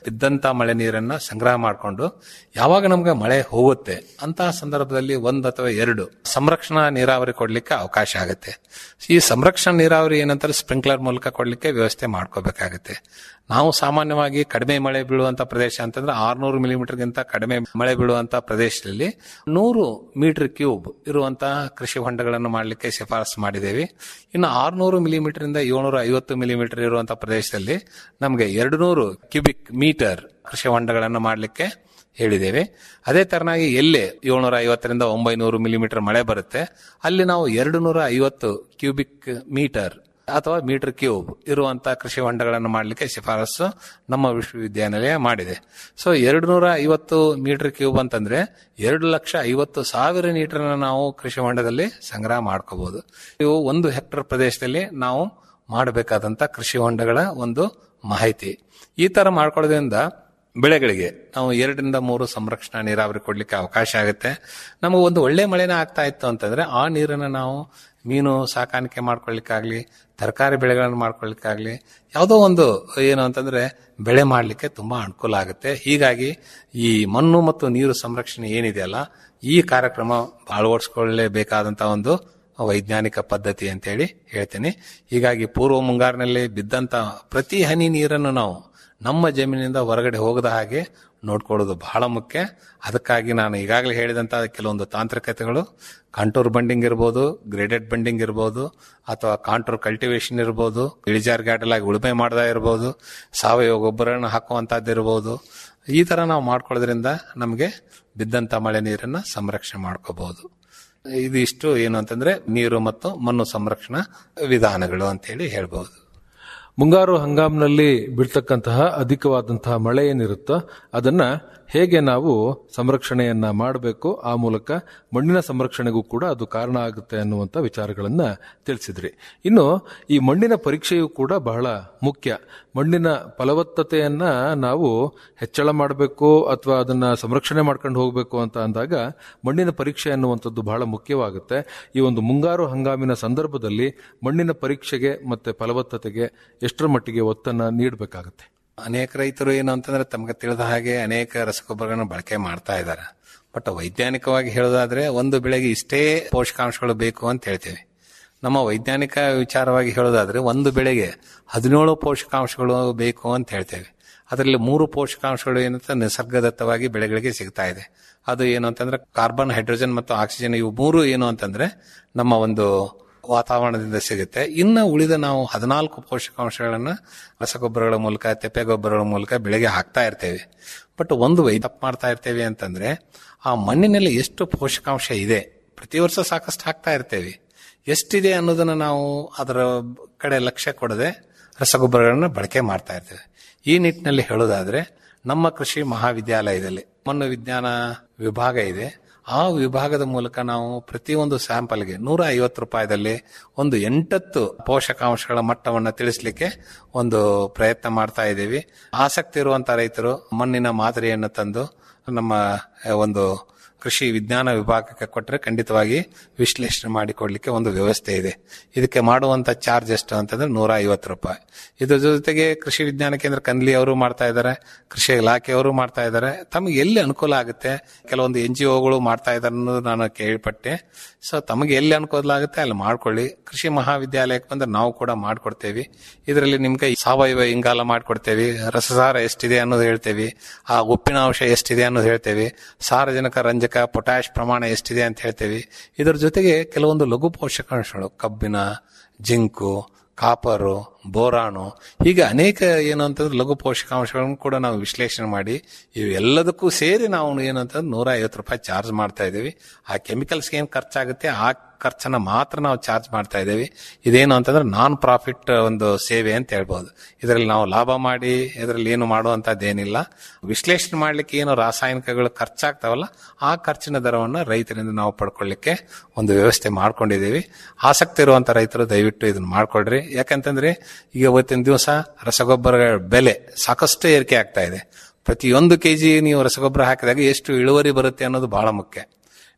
Speaker 12: ಬಿದ್ದಂತ ಮಳೆ ನೀರನ್ನ ಸಂಗ್ರಹ ಮಾಡಿಕೊಂಡು ಯಾವಾಗ ನಮ್ಗೆ ಮಳೆ ಹೋಗುತ್ತೆ ಅಂತಹ ಸಂದರ್ಭದಲ್ಲಿ ಒಂದು ಅಥವಾ ಎರಡು ಸಂರಕ್ಷಣಾ ನೀರಾವರಿ ಕೊಡ್ಲಿಕ್ಕೆ ಅವಕಾಶ ಆಗುತ್ತೆ ಈ ಸಂರಕ್ಷಣಾ ನೀರಾವರಿ ಏನಂತಾರೆ ಸ್ಪ್ರಿಂಕ್ಲರ್ ಮೂಲಕ ಕೊಡ್ಲಿಕ್ಕೆ ವ್ಯವಸ್ಥೆ ಮಾಡ್ಕೋಬೇಕಾಗುತ್ತೆ ನಾವು ಸಾಮಾನ್ಯವಾಗಿ ಕಡಿಮೆ ಮಳೆ ಬೀಳುವಂತ ಪ್ರದೇಶ ಅಂತಂದ್ರೆ ಆರ್ನೂರು ಮಿಲಿಮೀಟರ್ಗಿಂತ ಕಡಿಮೆ ಮಳೆ ಬೀಳುವಂತ ಪ್ರದೇಶದಲ್ಲಿ ನೂರು ಮೀಟರ್ ಕ್ಯೂಬ್ ಇರುವಂತಹ ಕೃಷಿ ಹೊಂಡಗಳನ್ನು ಮಾಡಲಿಕ್ಕೆ ಶಿಫಾರಸು ಮಾಡಿದ್ದೇವೆ ಇನ್ನು ಆರ್ನೂರು ಮಿಲಿಮೀಟರ್ ಇಂದ ಏಳ್ನೂರ ಐವತ್ತು ಮಿಲಿಮೀಟರ್ ಇರುವಂತಹ ಪ್ರದೇಶದಲ್ಲಿ ನಮಗೆ ಎರಡು ನೂರು ಕ್ಯೂಬಿಕ್ ಮೀಟರ್ ಕೃಷಿ ಹೊಂಡಗಳನ್ನು ಮಾಡಲಿಕ್ಕೆ ಹೇಳಿದ್ದೇವೆ ಅದೇ ತರನಾಗಿ ಎಲ್ಲೇ ಏಳ್ನೂರ ಐವತ್ತರಿಂದ ಒಂಬೈನೂರು ಮಿಲಿಮೀಟರ್ ಮಳೆ ಬರುತ್ತೆ ಅಲ್ಲಿ ನಾವು ಎರಡು ನೂರ ಐವತ್ತು ಕ್ಯೂಬಿಕ್ ಮೀಟರ್ ಅಥವಾ ಮೀಟರ್ ಕ್ಯೂಬ್ ಇರುವಂತಹ ಕೃಷಿ ಹೊಂಡಗಳನ್ನು ಮಾಡಲಿಕ್ಕೆ ಶಿಫಾರಸು ನಮ್ಮ ವಿಶ್ವವಿದ್ಯಾನಿಲಯ ಮಾಡಿದೆ ಸೊ ಎರಡು ನೂರ ಐವತ್ತು ಮೀಟರ್ ಕ್ಯೂಬ್ ಅಂತಂದ್ರೆ ಎರಡು ಲಕ್ಷ ಐವತ್ತು ಸಾವಿರ ಲೀಟರ್ ನಾವು ಕೃಷಿ ಹೊಂಡದಲ್ಲಿ ಸಂಗ್ರಹ ಮಾಡ್ಕೋಬಹುದು ಇವು ಒಂದು ಹೆಕ್ಟರ್ ಪ್ರದೇಶದಲ್ಲಿ ನಾವು ಮಾಡಬೇಕಾದಂತ ಕೃಷಿ ಹೊಂಡಗಳ ಒಂದು ಮಾಹಿತಿ ಈ ತರ ಮಾಡ್ಕೊಳ್ಳೋದ್ರಿಂದ ಬೆಳೆಗಳಿಗೆ ನಾವು ಎರಡರಿಂದ ಮೂರು ಸಂರಕ್ಷಣಾ ನೀರಾವರಿ ಕೊಡ್ಲಿಕ್ಕೆ ಅವಕಾಶ ಆಗುತ್ತೆ ನಮಗೆ ಒಂದು ಒಳ್ಳೆ ಮಳೆನ ಆಗ್ತಾ ಇತ್ತು ಅಂತಂದ್ರೆ ಆ ನೀರನ್ನು ನಾವು ಮೀನು ಸಾಕಾಣಿಕೆ ಮಾಡ್ಕೊಳ್ಳಿಕ್ಕಾಗ್ಲಿ ತರಕಾರಿ ಬೆಳೆಗಳನ್ನು ಮಾಡ್ಕೊಳ್ಳಿಕ್ಕಾಗ್ಲಿ ಯಾವುದೋ ಒಂದು ಏನು ಅಂತಂದ್ರೆ ಬೆಳೆ ಮಾಡಲಿಕ್ಕೆ ತುಂಬಾ ಅನುಕೂಲ ಆಗುತ್ತೆ ಹೀಗಾಗಿ ಈ ಮಣ್ಣು ಮತ್ತು ನೀರು ಸಂರಕ್ಷಣೆ ಏನಿದೆಯಲ್ಲ ಈ ಕಾರ್ಯಕ್ರಮ ಅಳವಡಿಸ್ಕೊಳ್ಳಲೇಬೇಕಾದಂತಹ ಒಂದು ವೈಜ್ಞಾನಿಕ ಪದ್ಧತಿ ಅಂತೇಳಿ ಹೇಳ್ತೀನಿ ಹೀಗಾಗಿ ಪೂರ್ವ ಮುಂಗಾರಿನಲ್ಲಿ ಬಿದ್ದಂತ ಪ್ರತಿ ಹನಿ ನೀರನ್ನು ನಾವು ನಮ್ಮ ಜಮೀನಿನಿಂದ ಹೊರಗಡೆ ಹೋಗದ ಹಾಗೆ ನೋಡ್ಕೊಳ್ಳೋದು ಬಹಳ ಮುಖ್ಯ ಅದಕ್ಕಾಗಿ ನಾನು ಈಗಾಗಲೇ ಹೇಳಿದಂತ ಕೆಲವೊಂದು ತಾಂತ್ರಿಕತೆಗಳು ಕಾಂಟೂರ್ ಬಂಡಿಂಗ್ ಇರ್ಬೋದು ಗ್ರೇಡೆಡ್ ಬಂಡಿಂಗ್ ಇರ್ಬೋದು ಅಥವಾ ಕಾಂಟೂರ್ ಕಲ್ಟಿವೇಶನ್ ಇರ್ಬೋದು ಇಳಿಜಾರ್ ಗಾಡಲಾಗಿ ಉಳುಮೆ ಮಾಡದ ಇರ್ಬೋದು ಸಾವಯವ ಗೊಬ್ಬರನ ಹಾಕುವಂತದ್ದು ಇರ್ಬೋದು ಈ ತರ ನಾವು ಮಾಡ್ಕೊಳ್ಳೋದ್ರಿಂದ ನಮಗೆ ಬಿದ್ದಂತ ಮಳೆ ನೀರನ್ನ ಸಂರಕ್ಷಣೆ ಮಾಡ್ಕೋಬಹುದು ಇದಿಷ್ಟು ಏನು ಅಂತಂದ್ರೆ ನೀರು ಮತ್ತು ಮಣ್ಣು ಸಂರಕ್ಷಣಾ ವಿಧಾನಗಳು ಅಂತೇಳಿ ಹೇಳ್ಬಹುದು
Speaker 11: ಮುಂಗಾರು ಹಂಗಾಮಿನಲ್ಲಿ ಬೀಳ್ತಕ್ಕಂತಹ ಅಧಿಕವಾದಂತಹ ಮಳೆ ಏನಿರುತ್ತೋ ಅದನ್ನ ಹೇಗೆ ನಾವು ಸಂರಕ್ಷಣೆಯನ್ನ ಮಾಡಬೇಕು ಆ ಮೂಲಕ ಮಣ್ಣಿನ ಸಂರಕ್ಷಣೆಗೂ ಕೂಡ ಅದು ಕಾರಣ ಆಗುತ್ತೆ ಅನ್ನುವಂಥ ವಿಚಾರಗಳನ್ನ ತಿಳಿಸಿದ್ರಿ ಇನ್ನು ಈ ಮಣ್ಣಿನ ಪರೀಕ್ಷೆಯು ಕೂಡ ಬಹಳ ಮುಖ್ಯ ಮಣ್ಣಿನ ಫಲವತ್ತತೆಯನ್ನ ನಾವು ಹೆಚ್ಚಳ ಮಾಡಬೇಕು ಅಥವಾ ಅದನ್ನ ಸಂರಕ್ಷಣೆ ಮಾಡ್ಕೊಂಡು ಹೋಗಬೇಕು ಅಂತ ಅಂದಾಗ ಮಣ್ಣಿನ ಪರೀಕ್ಷೆ ಅನ್ನುವಂಥದ್ದು ಬಹಳ ಮುಖ್ಯವಾಗುತ್ತೆ ಈ ಒಂದು ಮುಂಗಾರು ಹಂಗಾಮಿನ ಸಂದರ್ಭದಲ್ಲಿ ಮಣ್ಣಿನ ಪರೀಕ್ಷೆಗೆ ಮತ್ತೆ ಫಲವತ್ತತೆಗೆ ಎಷ್ಟರ ಮಟ್ಟಿಗೆ ಒತ್ತನ್ನ ನೀಡಬೇಕಾಗುತ್ತೆ
Speaker 12: ಅನೇಕ ರೈತರು ಏನು ಅಂತಂದ್ರೆ ತಮಗೆ ತಿಳಿದ ಹಾಗೆ ಅನೇಕ ರಸಗೊಬ್ಬರಗಳನ್ನು ಬಳಕೆ ಮಾಡ್ತಾ ಇದ್ದಾರೆ ಬಟ್ ವೈಜ್ಞಾನಿಕವಾಗಿ ಹೇಳೋದಾದ್ರೆ ಒಂದು ಬೆಳೆಗೆ ಇಷ್ಟೇ ಪೋಷಕಾಂಶಗಳು ಬೇಕು ಅಂತ ಹೇಳ್ತೇವೆ ನಮ್ಮ ವೈಜ್ಞಾನಿಕ ವಿಚಾರವಾಗಿ ಹೇಳೋದಾದ್ರೆ ಒಂದು ಬೆಳೆಗೆ ಹದಿನೇಳು ಪೋಷಕಾಂಶಗಳು ಬೇಕು ಅಂತ ಹೇಳ್ತೇವೆ ಅದರಲ್ಲಿ ಮೂರು ಪೋಷಕಾಂಶಗಳು ಏನಂತ ನಿಸರ್ಗದತ್ತವಾಗಿ ಬೆಳೆಗಳಿಗೆ ಸಿಗ್ತಾ ಇದೆ ಅದು ಏನು ಅಂತಂದ್ರೆ ಕಾರ್ಬನ್ ಹೈಡ್ರೋಜನ್ ಮತ್ತು ಆಕ್ಸಿಜನ್ ಇವು ಮೂರು ಏನು ಅಂತಂದ್ರೆ ನಮ್ಮ ಒಂದು ವಾತಾವರಣದಿಂದ ಸಿಗುತ್ತೆ ಇನ್ನು ಉಳಿದ ನಾವು ಹದಿನಾಲ್ಕು ಪೋಷಕಾಂಶಗಳನ್ನ ರಸಗೊಬ್ಬರಗಳ ಮೂಲಕ ತೆಪ್ಪೆ ಗೊಬ್ಬರಗಳ ಮೂಲಕ ಬೆಳೆಗೆ ಹಾಕ್ತಾ ಇರ್ತೇವೆ ಬಟ್ ಒಂದು ವೈ ತಪ್ಪು ಮಾಡ್ತಾ ಇರ್ತೇವೆ ಅಂತಂದ್ರೆ ಆ ಮಣ್ಣಿನಲ್ಲಿ ಎಷ್ಟು ಪೋಷಕಾಂಶ ಇದೆ ಪ್ರತಿ ವರ್ಷ ಸಾಕಷ್ಟು ಹಾಕ್ತಾ ಇರ್ತೇವೆ ಎಷ್ಟಿದೆ ಅನ್ನೋದನ್ನ ನಾವು ಅದರ ಕಡೆ ಲಕ್ಷ್ಯ ಕೊಡದೆ ರಸಗೊಬ್ಬರಗಳನ್ನ ಬಳಕೆ ಮಾಡ್ತಾ ಇರ್ತೇವೆ ಈ ನಿಟ್ಟಿನಲ್ಲಿ ಹೇಳೋದಾದ್ರೆ ನಮ್ಮ ಕೃಷಿ ಮಹಾವಿದ್ಯಾಲಯದಲ್ಲಿ ಮಣ್ಣು ವಿಜ್ಞಾನ ವಿಭಾಗ ಇದೆ ಆ ವಿಭಾಗದ ಮೂಲಕ ನಾವು ಪ್ರತಿಯೊಂದು ಸ್ಯಾಂಪಲ್ಗೆ ನೂರ ಐವತ್ತು ರೂಪಾಯಿದಲ್ಲಿ ಒಂದು ಎಂಟತ್ತು ಪೋಷಕಾಂಶಗಳ ಮಟ್ಟವನ್ನು ತಿಳಿಸ್ಲಿಕ್ಕೆ ಒಂದು ಪ್ರಯತ್ನ ಮಾಡ್ತಾ ಇದ್ದೀವಿ ಆಸಕ್ತಿ ಇರುವಂತಹ ರೈತರು ಮಣ್ಣಿನ ಮಾದರಿಯನ್ನು ತಂದು ನಮ್ಮ ಒಂದು ಕೃಷಿ ವಿಜ್ಞಾನ ವಿಭಾಗಕ್ಕೆ ಕೊಟ್ಟರೆ ಖಂಡಿತವಾಗಿ ವಿಶ್ಲೇಷಣೆ ಮಾಡಿಕೊಡ್ಲಿಕ್ಕೆ ಒಂದು ವ್ಯವಸ್ಥೆ ಇದೆ ಇದಕ್ಕೆ ಮಾಡುವಂತ ಚಾರ್ಜ್ ಎಷ್ಟು ಅಂತಂದ್ರೆ ನೂರ ಐವತ್ತು ರೂಪಾಯಿ ಇದ್ರ ಜೊತೆಗೆ ಕೃಷಿ ವಿಜ್ಞಾನ ಕೇಂದ್ರ ಕನ್ಲಿ ಅವರು ಮಾಡ್ತಾ ಇದ್ದಾರೆ ಕೃಷಿ ಇಲಾಖೆಯವರು ಮಾಡ್ತಾ ಇದ್ದಾರೆ ತಮಗೆ ಎಲ್ಲಿ ಅನುಕೂಲ ಆಗುತ್ತೆ ಕೆಲವೊಂದು ಎನ್ ಜಿ ಒಗಳು ಮಾಡ್ತಾ ಇದ್ದಾರೆ ಅನ್ನೋದು ನಾನು ಕೇಳ್ಪಟ್ಟೆ ಸೊ ತಮಗೆ ಎಲ್ಲಿ ಅನುಕೂಲ ಆಗುತ್ತೆ ಅಲ್ಲಿ ಮಾಡ್ಕೊಳ್ಳಿ ಕೃಷಿ ಮಹಾವಿದ್ಯಾಲಯಕ್ಕೆ ಬಂದ್ರೆ ನಾವು ಕೂಡ ಮಾಡ್ಕೊಡ್ತೇವೆ ಇದರಲ್ಲಿ ನಿಮ್ಗೆ ಸಾವಯವ ಇಂಗಾಲ ಮಾಡ್ಕೊಡ್ತೇವೆ ರಸಸಾರ ಎಷ್ಟಿದೆ ಅನ್ನೋದು ಹೇಳ್ತೇವೆ ಆ ಉಪ್ಪಿನ ಅಂಶ ಎಷ್ಟಿದೆ ಅನ್ನೋದು ಹೇಳ್ತೇವೆ ಸಾರಜನಕ ರಂಜಕ ಪೊಟ್ಯಾಶ್ ಪ್ರಮಾಣ ಎಷ್ಟಿದೆ ಅಂತ ಹೇಳ್ತೇವೆ ಇದರ ಜೊತೆಗೆ ಕೆಲವೊಂದು ಲಘು ಪೋಷಕಾಂಶಗಳು ಕಬ್ಬಿಣ ಜಿಂಕು ಕಾಪರು ಬೋರಾನು ಹೀಗೆ ಅನೇಕ ಏನು ಅಂತಂದ್ರೆ ಲಘು ಪೋಷಕಾಂಶಗಳನ್ನು ಕೂಡ ನಾವು ವಿಶ್ಲೇಷಣೆ ಮಾಡಿ ಇವೆಲ್ಲದಕ್ಕೂ ಸೇರಿ ನಾವು ಏನು ಅಂತಂದ್ರೆ ನೂರ ಐವತ್ತು ರೂಪಾಯಿ ಚಾರ್ಜ್ ಮಾಡ್ತಾ ಇದ್ದೀವಿ ಆ ಕೆಮಿಕಲ್ಸ್ಗೆ ಏನು ಖರ್ಚಾಗುತ್ತೆ ಆ ಖರ್ಚನ್ನ ಮಾತ್ರ ನಾವು ಚಾರ್ಜ್ ಮಾಡ್ತಾ ಇದ್ದೀವಿ ಇದೇನು ಅಂತಂದ್ರೆ ನಾನ್ ಪ್ರಾಫಿಟ್ ಒಂದು ಸೇವೆ ಅಂತ ಹೇಳ್ಬೋದು ಇದರಲ್ಲಿ ನಾವು ಲಾಭ ಮಾಡಿ ಇದರಲ್ಲಿ ಏನು ಮಾಡುವಂತದ್ದೇನಿಲ್ಲ ವಿಶ್ಲೇಷಣೆ ಮಾಡ್ಲಿಕ್ಕೆ ಏನು ರಾಸಾಯನಿಕಗಳು ಖರ್ಚಾಗ್ತಾವಲ್ಲ ಆ ಖರ್ಚಿನ ದರವನ್ನು ರೈತರಿಂದ ನಾವು ಪಡ್ಕೊಳ್ಳಿಕ್ಕೆ ಒಂದು ವ್ಯವಸ್ಥೆ ಮಾಡ್ಕೊಂಡಿದ್ದೀವಿ ಆಸಕ್ತಿ ಇರುವಂತ ರೈತರು ದಯವಿಟ್ಟು ಇದನ್ನ ಮಾಡ್ಕೊಳ್ರಿ ಯಾಕಂತಂದ್ರೆ ಈಗ ಇವತ್ತಿನ ದಿವಸ ರಸಗೊಬ್ಬರಗಳ ಬೆಲೆ ಸಾಕಷ್ಟು ಏರಿಕೆ ಆಗ್ತಾ ಇದೆ ಪ್ರತಿಯೊಂದು ಕೆಜಿ ನೀವು ರಸಗೊಬ್ಬರ ಹಾಕಿದಾಗ ಎಷ್ಟು ಇಳುವರಿ ಬರುತ್ತೆ ಅನ್ನೋದು ಬಹಳ ಮುಖ್ಯ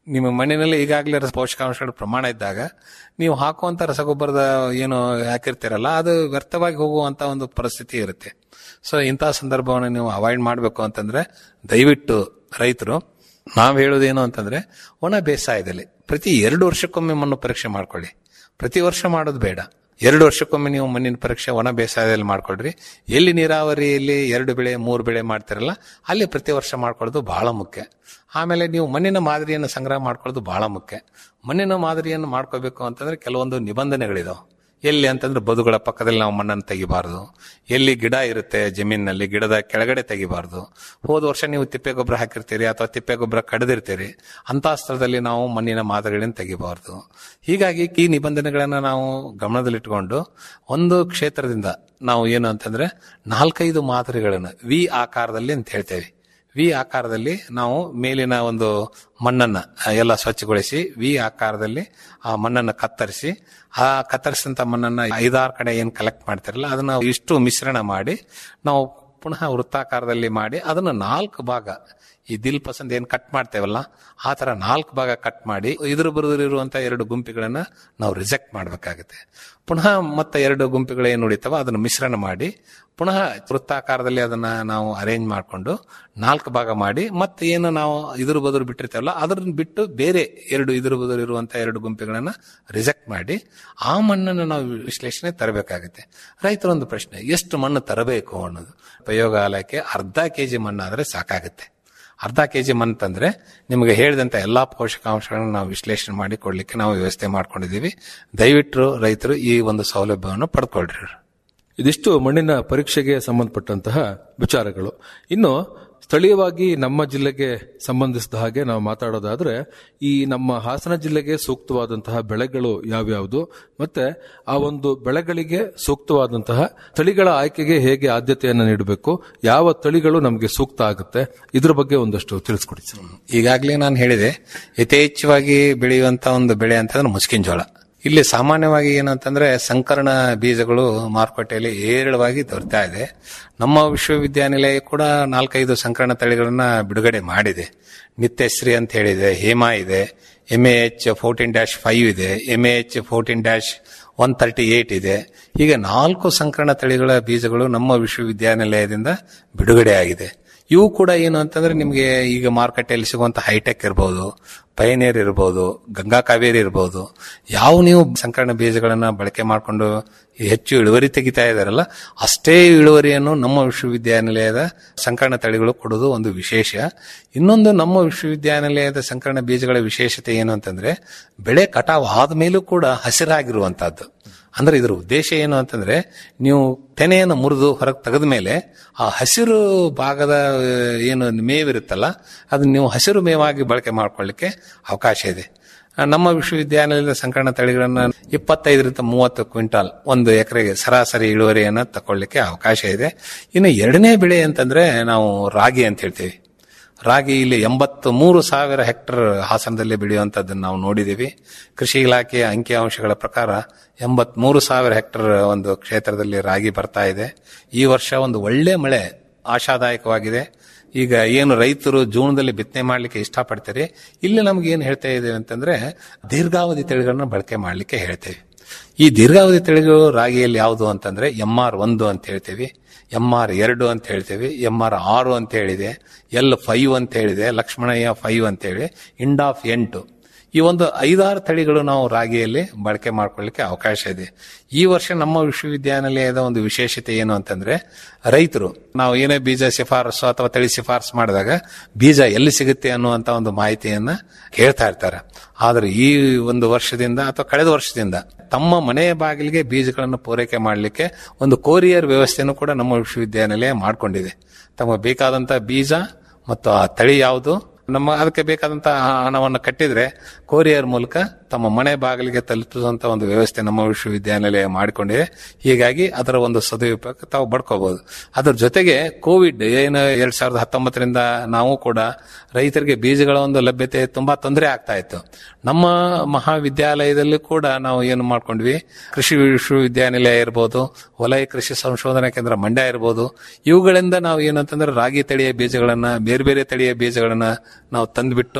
Speaker 12: ನಿಮ್ಮ ಮಣ್ಣಿನಲ್ಲಿ ಈಗಾಗಲೇ ರಸ ಪೋಷಕಾಂಶಗಳ ಪ್ರಮಾಣ ಇದ್ದಾಗ ನೀವು ಹಾಕುವಂತ ರಸಗೊಬ್ಬರದ ಏನು ಹಾಕಿರ್ತೀರಲ್ಲ ಅದು ವ್ಯರ್ಥವಾಗಿ ಹೋಗುವಂತ ಒಂದು ಪರಿಸ್ಥಿತಿ ಇರುತ್ತೆ ಸೊ ಇಂತಹ ಸಂದರ್ಭವನ್ನು ನೀವು ಅವಾಯ್ಡ್ ಮಾಡಬೇಕು ಅಂತಂದ್ರೆ ದಯವಿಟ್ಟು ರೈತರು ನಾವು ಹೇಳೋದೇನು ಅಂತಂದ್ರೆ ಒಣ ಬೇಸಾಯದಲ್ಲಿ ಪ್ರತಿ ಎರಡು ವರ್ಷಕ್ಕೊಮ್ಮೆ ಮಣ್ಣು ಪರೀಕ್ಷೆ ಮಾಡ್ಕೊಳ್ಳಿ ಪ್ರತಿ ವರ್ಷ ಮಾಡೋದು ಬೇಡ ಎರಡು ವರ್ಷಕ್ಕೊಮ್ಮೆ ನೀವು ಮಣ್ಣಿನ ಪರೀಕ್ಷೆ ಒಣ ಬೇಸಾಯದಲ್ಲಿ ಮಾಡ್ಕೊಳ್ರಿ ಎಲ್ಲಿ ನೀರಾವರಿಯಲ್ಲಿ ಎರಡು ಬೆಳೆ ಮೂರು ಬೆಳೆ ಮಾಡ್ತಿರಲ್ಲ ಅಲ್ಲಿ ಪ್ರತಿ ವರ್ಷ ಮಾಡ್ಕೊಳ್ಳೋದು ಬಹಳ ಮುಖ್ಯ ಆಮೇಲೆ ನೀವು ಮಣ್ಣಿನ ಮಾದರಿಯನ್ನು ಸಂಗ್ರಹ ಮಾಡ್ಕೊಳ್ಳೋದು ಬಹಳ ಮುಖ್ಯ ಮಣ್ಣಿನ ಮಾದರಿಯನ್ನು ಮಾಡ್ಕೋಬೇಕು ಅಂತಂದ್ರೆ ಕೆಲವೊಂದು ನಿಬಂಧನೆಗಳಿದಾವೆ ಎಲ್ಲಿ ಅಂತಂದ್ರೆ ಬದುಗಳ ಪಕ್ಕದಲ್ಲಿ ನಾವು ಮಣ್ಣನ್ನು ತೆಗಿಬಾರ್ದು ಎಲ್ಲಿ ಗಿಡ ಇರುತ್ತೆ ಜಮೀನಿನಲ್ಲಿ ಗಿಡದ ಕೆಳಗಡೆ ತೆಗಿಬಾರ್ದು ಹೋದ ವರ್ಷ ನೀವು ತಿಪ್ಪೆ ಗೊಬ್ಬರ ಹಾಕಿರ್ತೀರಿ ಅಥವಾ ತಿಪ್ಪೆ ಗೊಬ್ಬರ ಕಡ್ದಿರ್ತೀರಿ ಅಂತ ಸ್ಥಳದಲ್ಲಿ ನಾವು ಮಣ್ಣಿನ ಮಾದರಿಗಳನ್ನು ತೆಗಿಬಾರ್ದು ಹೀಗಾಗಿ ಈ ನಿಬಂಧನೆಗಳನ್ನ ನಾವು ಗಮನದಲ್ಲಿಟ್ಟುಕೊಂಡು ಒಂದು ಕ್ಷೇತ್ರದಿಂದ ನಾವು ಏನು ಅಂತಂದ್ರೆ ನಾಲ್ಕೈದು ಮಾದರಿಗಳನ್ನು ವಿ ಆಕಾರದಲ್ಲಿ ಅಂತ ಹೇಳ್ತೇವೆ ವಿ ಆಕಾರದಲ್ಲಿ ನಾವು ಮೇಲಿನ ಒಂದು ಮಣ್ಣನ್ನ ಎಲ್ಲ ಸ್ವಚ್ಛಗೊಳಿಸಿ ವಿ ಆಕಾರದಲ್ಲಿ ಆ ಮಣ್ಣನ್ನು ಕತ್ತರಿಸಿ ಆ ಕತ್ತರಿಸಿದಂತ ಮಣ್ಣನ್ನ ಐದಾರು ಕಡೆ ಏನ್ ಕಲೆಕ್ಟ್ ಮಾಡ್ತಿರಲ್ಲ ಅದನ್ನ ಇಷ್ಟು ಮಿಶ್ರಣ ಮಾಡಿ ನಾವು ಪುನಃ ವೃತ್ತಾಕಾರದಲ್ಲಿ ಮಾಡಿ ಅದನ್ನು ನಾಲ್ಕು ಭಾಗ ಈ ದಿಲ್ ಪಸಂದ್ ಏನ್ ಕಟ್ ಮಾಡ್ತೇವಲ್ಲ ಆ ತರ ನಾಲ್ಕು ಭಾಗ ಕಟ್ ಮಾಡಿ ಇದ್ರ ಬರೆದಿರುವಂತ ಎರಡು ಗುಂಪಿಗಳನ್ನ ನಾವು ರಿಜೆಕ್ಟ್ ಮಾಡ್ಬೇಕಾಗುತ್ತೆ ಪುನಃ ಮತ್ತೆ ಎರಡು ಗುಂಪಿಗಳು ಏನು ಉಳಿತಾವ ಅದನ್ನು ಮಿಶ್ರಣ ಮಾಡಿ ಪುನಃ ವೃತ್ತಾಕಾರದಲ್ಲಿ ಅದನ್ನ ನಾವು ಅರೇಂಜ್ ಮಾಡಿಕೊಂಡು ನಾಲ್ಕು ಭಾಗ ಮಾಡಿ ಮತ್ತೆ ಏನು ನಾವು ಇದ್ರ ಬದುರು ಬಿಟ್ಟಿರ್ತೇವಲ್ಲ ಅದನ್ನ ಬಿಟ್ಟು ಬೇರೆ ಎರಡು ಇದ್ರ ಬದುರು ಇರುವಂತ ಎರಡು ಗುಂಪಿಗಳನ್ನ ರಿಜೆಕ್ಟ್ ಮಾಡಿ ಆ ಮಣ್ಣನ್ನು ನಾವು ವಿಶ್ಲೇಷಣೆ ತರಬೇಕಾಗುತ್ತೆ ರೈತರೊಂದು ಪ್ರಶ್ನೆ ಎಷ್ಟು ಮಣ್ಣು ತರಬೇಕು ಅನ್ನೋದು ಪ್ರಯೋಗಾಲಯಕ್ಕೆ ಅರ್ಧ ಕೆಜಿ ಮಣ್ಣಾದ್ರೆ ಸಾಕಾಗುತ್ತೆ ಅರ್ಧ ಕೆಜಿ ಮಣ್ಣು ತಂದ್ರೆ ನಿಮಗೆ ಹೇಳಿದಂತ ಎಲ್ಲಾ ಪೋಷಕಾಂಶಗಳನ್ನು ನಾವು ವಿಶ್ಲೇಷಣೆ ಮಾಡಿ ಕೊಡ್ಲಿಕ್ಕೆ ನಾವು ವ್ಯವಸ್ಥೆ ಮಾಡ್ಕೊಂಡಿದೀವಿ ದಯವಿಟ್ಟು ರೈತರು ಈ ಒಂದು ಸೌಲಭ್ಯವನ್ನು ಪಡ್ಕೊಳ್ರಿ
Speaker 11: ಇದಿಷ್ಟು ಮಣ್ಣಿನ ಪರೀಕ್ಷೆಗೆ ಸಂಬಂಧಪಟ್ಟಂತಹ ವಿಚಾರಗಳು ಇನ್ನು ಸ್ಥಳೀಯವಾಗಿ ನಮ್ಮ ಜಿಲ್ಲೆಗೆ ಸಂಬಂಧಿಸಿದ ಹಾಗೆ ನಾವು ಮಾತಾಡೋದಾದ್ರೆ ಈ ನಮ್ಮ ಹಾಸನ ಜಿಲ್ಲೆಗೆ ಸೂಕ್ತವಾದಂತಹ ಬೆಳೆಗಳು ಯಾವ್ಯಾವುದು ಮತ್ತೆ ಆ ಒಂದು ಬೆಳೆಗಳಿಗೆ ಸೂಕ್ತವಾದಂತಹ ತಳಿಗಳ ಆಯ್ಕೆಗೆ ಹೇಗೆ ಆದ್ಯತೆಯನ್ನು ನೀಡಬೇಕು ಯಾವ ತಳಿಗಳು ನಮಗೆ ಸೂಕ್ತ ಆಗುತ್ತೆ ಇದ್ರ ಬಗ್ಗೆ ಒಂದಷ್ಟು ತಿಳಿಸ್ಕೊಡಿ ಸರ್
Speaker 12: ಈಗಾಗಲೇ ನಾನು ಹೇಳಿದೆ ಯಥೇಚ್ಛವಾಗಿ ಬೆಳೆಯುವಂತ ಒಂದು ಬೆಳೆ ಅಂತಂದ್ರೆ ಮುಸ್ಕಿನ ಜೋಳ ಇಲ್ಲಿ ಸಾಮಾನ್ಯವಾಗಿ ಏನಂತಂದ್ರೆ ಸಂಕರಣ ಬೀಜಗಳು ಮಾರುಕಟ್ಟೆಯಲ್ಲಿ ಏರಳವಾಗಿ ದೊರೆತಾ ಇದೆ ನಮ್ಮ ವಿಶ್ವವಿದ್ಯಾನಿಲಯ ಕೂಡ ನಾಲ್ಕೈದು ಸಂಕರಣ ತಳಿಗಳನ್ನ ಬಿಡುಗಡೆ ಮಾಡಿದೆ ನಿತ್ಯಶ್ರೀ ಅಂತ ಹೇಳಿದೆ ಹೇಮಾ ಇದೆ M A H fourteen dash five ಇದೆ M A H fourteen dash one thirty eight ಇದೆ ಹೀಗೆ ನಾಲ್ಕು ಸಂಕರಣ ತಳಿಗಳ ಬೀಜಗಳು ನಮ್ಮ ವಿಶ್ವವಿದ್ಯಾನಿಲಯದಿಂದ ಬಿಡುಗಡೆ ಆಗಿದೆ ಇವು ಕೂಡ ಏನು ಅಂತಂದ್ರೆ ನಿಮಗೆ ಈಗ ಮಾರುಕಟ್ಟೆಯಲ್ಲಿ ಸಿಗುವಂತ ಹೈಟೆಕ್ ಇರಬಹುದು ಪಯನೇರ್ ಇರಬಹುದು ಗಂಗಾ ಕಾವೇರಿ ಇರಬಹುದು ಯಾವ ನೀವು ಸಂಕರಣ ಬೀಜಗಳನ್ನ ಬಳಕೆ ಮಾಡಿಕೊಂಡು ಹೆಚ್ಚು ಇಳುವರಿ ತೆಗಿತಾ ಇದಾರಲ್ಲ ಅಷ್ಟೇ ಇಳುವರಿಯನ್ನು ನಮ್ಮ ವಿಶ್ವವಿದ್ಯಾನಿಲಯದ ಸಂಕರಣ ತಳಿಗಳು ಕೊಡೋದು ಒಂದು ವಿಶೇಷ ಇನ್ನೊಂದು ನಮ್ಮ ವಿಶ್ವವಿದ್ಯಾನಿಲಯದ ಸಂಕರಣ ಬೀಜಗಳ ವಿಶೇಷತೆ ಏನು ಅಂತಂದ್ರೆ ಬೆಳೆ ಕಟಾವ್ ಆದ್ಮೇಲೂ ಕೂಡ ಹಸಿರಾಗಿರುವಂತಹದ್ದು ಅಂದ್ರೆ ಇದ್ರ ಉದ್ದೇಶ ಏನು ಅಂತಂದ್ರೆ ನೀವು ತೆನೆಯನ್ನು ಮುರಿದು ಹೊರಗೆ ತೆಗೆದ ಮೇಲೆ ಆ ಹಸಿರು ಭಾಗದ ಏನು ಮೇವಿರುತ್ತಲ್ಲ ಅದನ್ನ ನೀವು ಹಸಿರು ಮೇವಾಗಿ ಬಳಕೆ ಮಾಡ್ಕೊಳ್ಳಿಕ್ಕೆ ಅವಕಾಶ ಇದೆ ನಮ್ಮ ವಿಶ್ವವಿದ್ಯಾನಿಲಯದ ಸಂಕರಣ ತಳಿಗಳನ್ನ ಇಪ್ಪತ್ತೈದರಿಂದ ಮೂವತ್ತು ಕ್ವಿಂಟಾಲ್ ಒಂದು ಎಕರೆಗೆ ಸರಾಸರಿ ಇಳುವರಿಯನ್ನು ತಕೊಳ್ಳಿಕ್ಕೆ ಅವಕಾಶ ಇದೆ ಇನ್ನು ಎರಡನೇ ಬೆಳೆ ಅಂತಂದ್ರೆ ನಾವು ರಾಗಿ ಅಂತ ಹೇಳ್ತೀವಿ ರಾಗಿ ಇಲ್ಲಿ ಎಂಬತ್ತು ಮೂರು ಸಾವಿರ ಹೆಕ್ಟರ್ ಹಾಸನದಲ್ಲಿ ಬೆಳೆಯುವಂತದ್ದನ್ನು ನಾವು ನೋಡಿದ್ದೀವಿ ಕೃಷಿ ಇಲಾಖೆಯ ಅಂಕಿಅಂಶಗಳ ಪ್ರಕಾರ ಎಂಬತ್ ಮೂರು ಸಾವಿರ ಹೆಕ್ಟರ್ ಒಂದು ಕ್ಷೇತ್ರದಲ್ಲಿ ರಾಗಿ ಬರ್ತಾ ಇದೆ ಈ ವರ್ಷ ಒಂದು ಒಳ್ಳೆ ಮಳೆ ಆಶಾದಾಯಕವಾಗಿದೆ ಈಗ ಏನು ರೈತರು ಜೂನ್ದಲ್ಲಿ ಬಿತ್ತನೆ ಮಾಡ್ಲಿಕ್ಕೆ ಇಷ್ಟಪಡ್ತಾರೆ ಇಲ್ಲಿ ನಮ್ಗೆ ಏನು ಹೇಳ್ತಾ ಇದ್ದೇವೆ ಅಂತಂದ್ರೆ ದೀರ್ಘಾವಧಿ ತಳಿಗಳನ್ನ ಬಳಕೆ ಮಾಡ್ಲಿಕ್ಕೆ ಹೇಳ್ತೇವೆ ಈ ದೀರ್ಘಾವಧಿ ತಳಿಗಳು ರಾಗಿಯಲ್ಲಿ ಯಾವುದು ಅಂತಂದ್ರೆ ಎಂ ಆರ್ ಒಂದು ಅಂತ ಹೇಳ್ತೇವೆ ಎಂ ಆರ್ ಎರಡು ಅಂತ ಹೇಳ್ತೇವೆ ಎಂ ಆರ್ ಆರು ಅಂತ ಹೇಳಿದೆ ಎಲ್ ಫೈವ್ ಅಂತ ಹೇಳಿದೆ ಲಕ್ಷ್ಮಣಯ್ಯ ಫೈವ್ ಅಂತ ಹೇಳಿ ಇಂಡಾಫ್ ಎಂಟು ಈ ಒಂದು ಐದಾರು ತಳಿಗಳು ನಾವು ರಾಗಿಯಲ್ಲಿ ಬಳಕೆ ಮಾಡ್ಕೊಳ್ಳಿಕ್ಕೆ ಅವಕಾಶ ಇದೆ ಈ ವರ್ಷ ನಮ್ಮ ವಿಶ್ವವಿದ್ಯಾನಿಲಯದ ಒಂದು ವಿಶೇಷತೆ ಏನು ಅಂತಂದ್ರೆ ರೈತರು ನಾವು ಏನೇ ಬೀಜ ಶಿಫಾರಸು ಅಥವಾ ತಳಿ ಶಿಫಾರಸು ಮಾಡಿದಾಗ ಬೀಜ ಎಲ್ಲಿ ಸಿಗುತ್ತೆ ಅನ್ನುವಂತ ಒಂದು ಮಾಹಿತಿಯನ್ನ ಕೇಳ್ತಾ ಇರ್ತಾರೆ ಆದ್ರೆ ಈ ಒಂದು ವರ್ಷದಿಂದ ಅಥವಾ ಕಳೆದ ವರ್ಷದಿಂದ ತಮ್ಮ ಮನೆಯ ಬಾಗಿಲಿಗೆ ಬೀಜಗಳನ್ನು ಪೂರೈಕೆ ಮಾಡಲಿಕ್ಕೆ ಒಂದು ಕೋರಿಯರ್ ವ್ಯವಸ್ಥೆಯನ್ನು ಕೂಡ ನಮ್ಮ ವಿಶ್ವವಿದ್ಯಾನಿಲಯ ಮಾಡಿಕೊಂಡಿದೆ ತಮಗೆ ಬೇಕಾದಂತ ಬೀಜ ಮತ್ತು ಆ ತಳಿ ಯಾವುದು ನಮ್ಮ ಅದಕ್ಕೆ ಬೇಕಾದಂತ ಹಣವನ್ನು ಕಟ್ಟಿದ್ರೆ ಕೊರಿಯರ್ ಮೂಲಕ ತಮ್ಮ ಮನೆ ಬಾಗಿಲಿಗೆ ತಲುಪಿಸುವಂತ ಒಂದು ವ್ಯವಸ್ಥೆ ನಮ್ಮ ವಿಶ್ವವಿದ್ಯಾನಿಲಯ ಮಾಡಿಕೊಂಡಿದೆ ಹೀಗಾಗಿ ಅದರ ಒಂದು ಸದುಪಯೋಗ ತಾವು ಪಡ್ಕೋಬಹುದು ಅದರ ಜೊತೆಗೆ ಕೋವಿಡ್ ಏನು ಎರಡ್ ಸಾವಿರದ ಹತ್ತೊಂಬತ್ತರಿಂದ ನಾವು ಕೂಡ ರೈತರಿಗೆ ಬೀಜಗಳ ಒಂದು ಲಭ್ಯತೆ ತುಂಬಾ ತೊಂದರೆ ಆಗ್ತಾ ಇತ್ತು ನಮ್ಮ ಮಹಾವಿದ್ಯಾಲಯದಲ್ಲೂ ಕೂಡ ನಾವು ಏನು ಮಾಡ್ಕೊಂಡ್ವಿ ಕೃಷಿ ವಿಶ್ವವಿದ್ಯಾನಿಲಯ ಇರ್ಬೋದು ವಲಯ ಕೃಷಿ ಸಂಶೋಧನಾ ಕೇಂದ್ರ ಮಂಡ್ಯ ಇರ್ಬೋದು ಇವುಗಳಿಂದ ನಾವು ಏನಂತಂದ್ರೆ ರಾಗಿ ತಳಿಯ ಬೀಜಗಳನ್ನ ಬೇರೆ ಬೇರೆ ತಳಿಯ ಬೀಜಗಳನ್ನ ನಾವು ತಂದ್ಬಿಟ್ಟು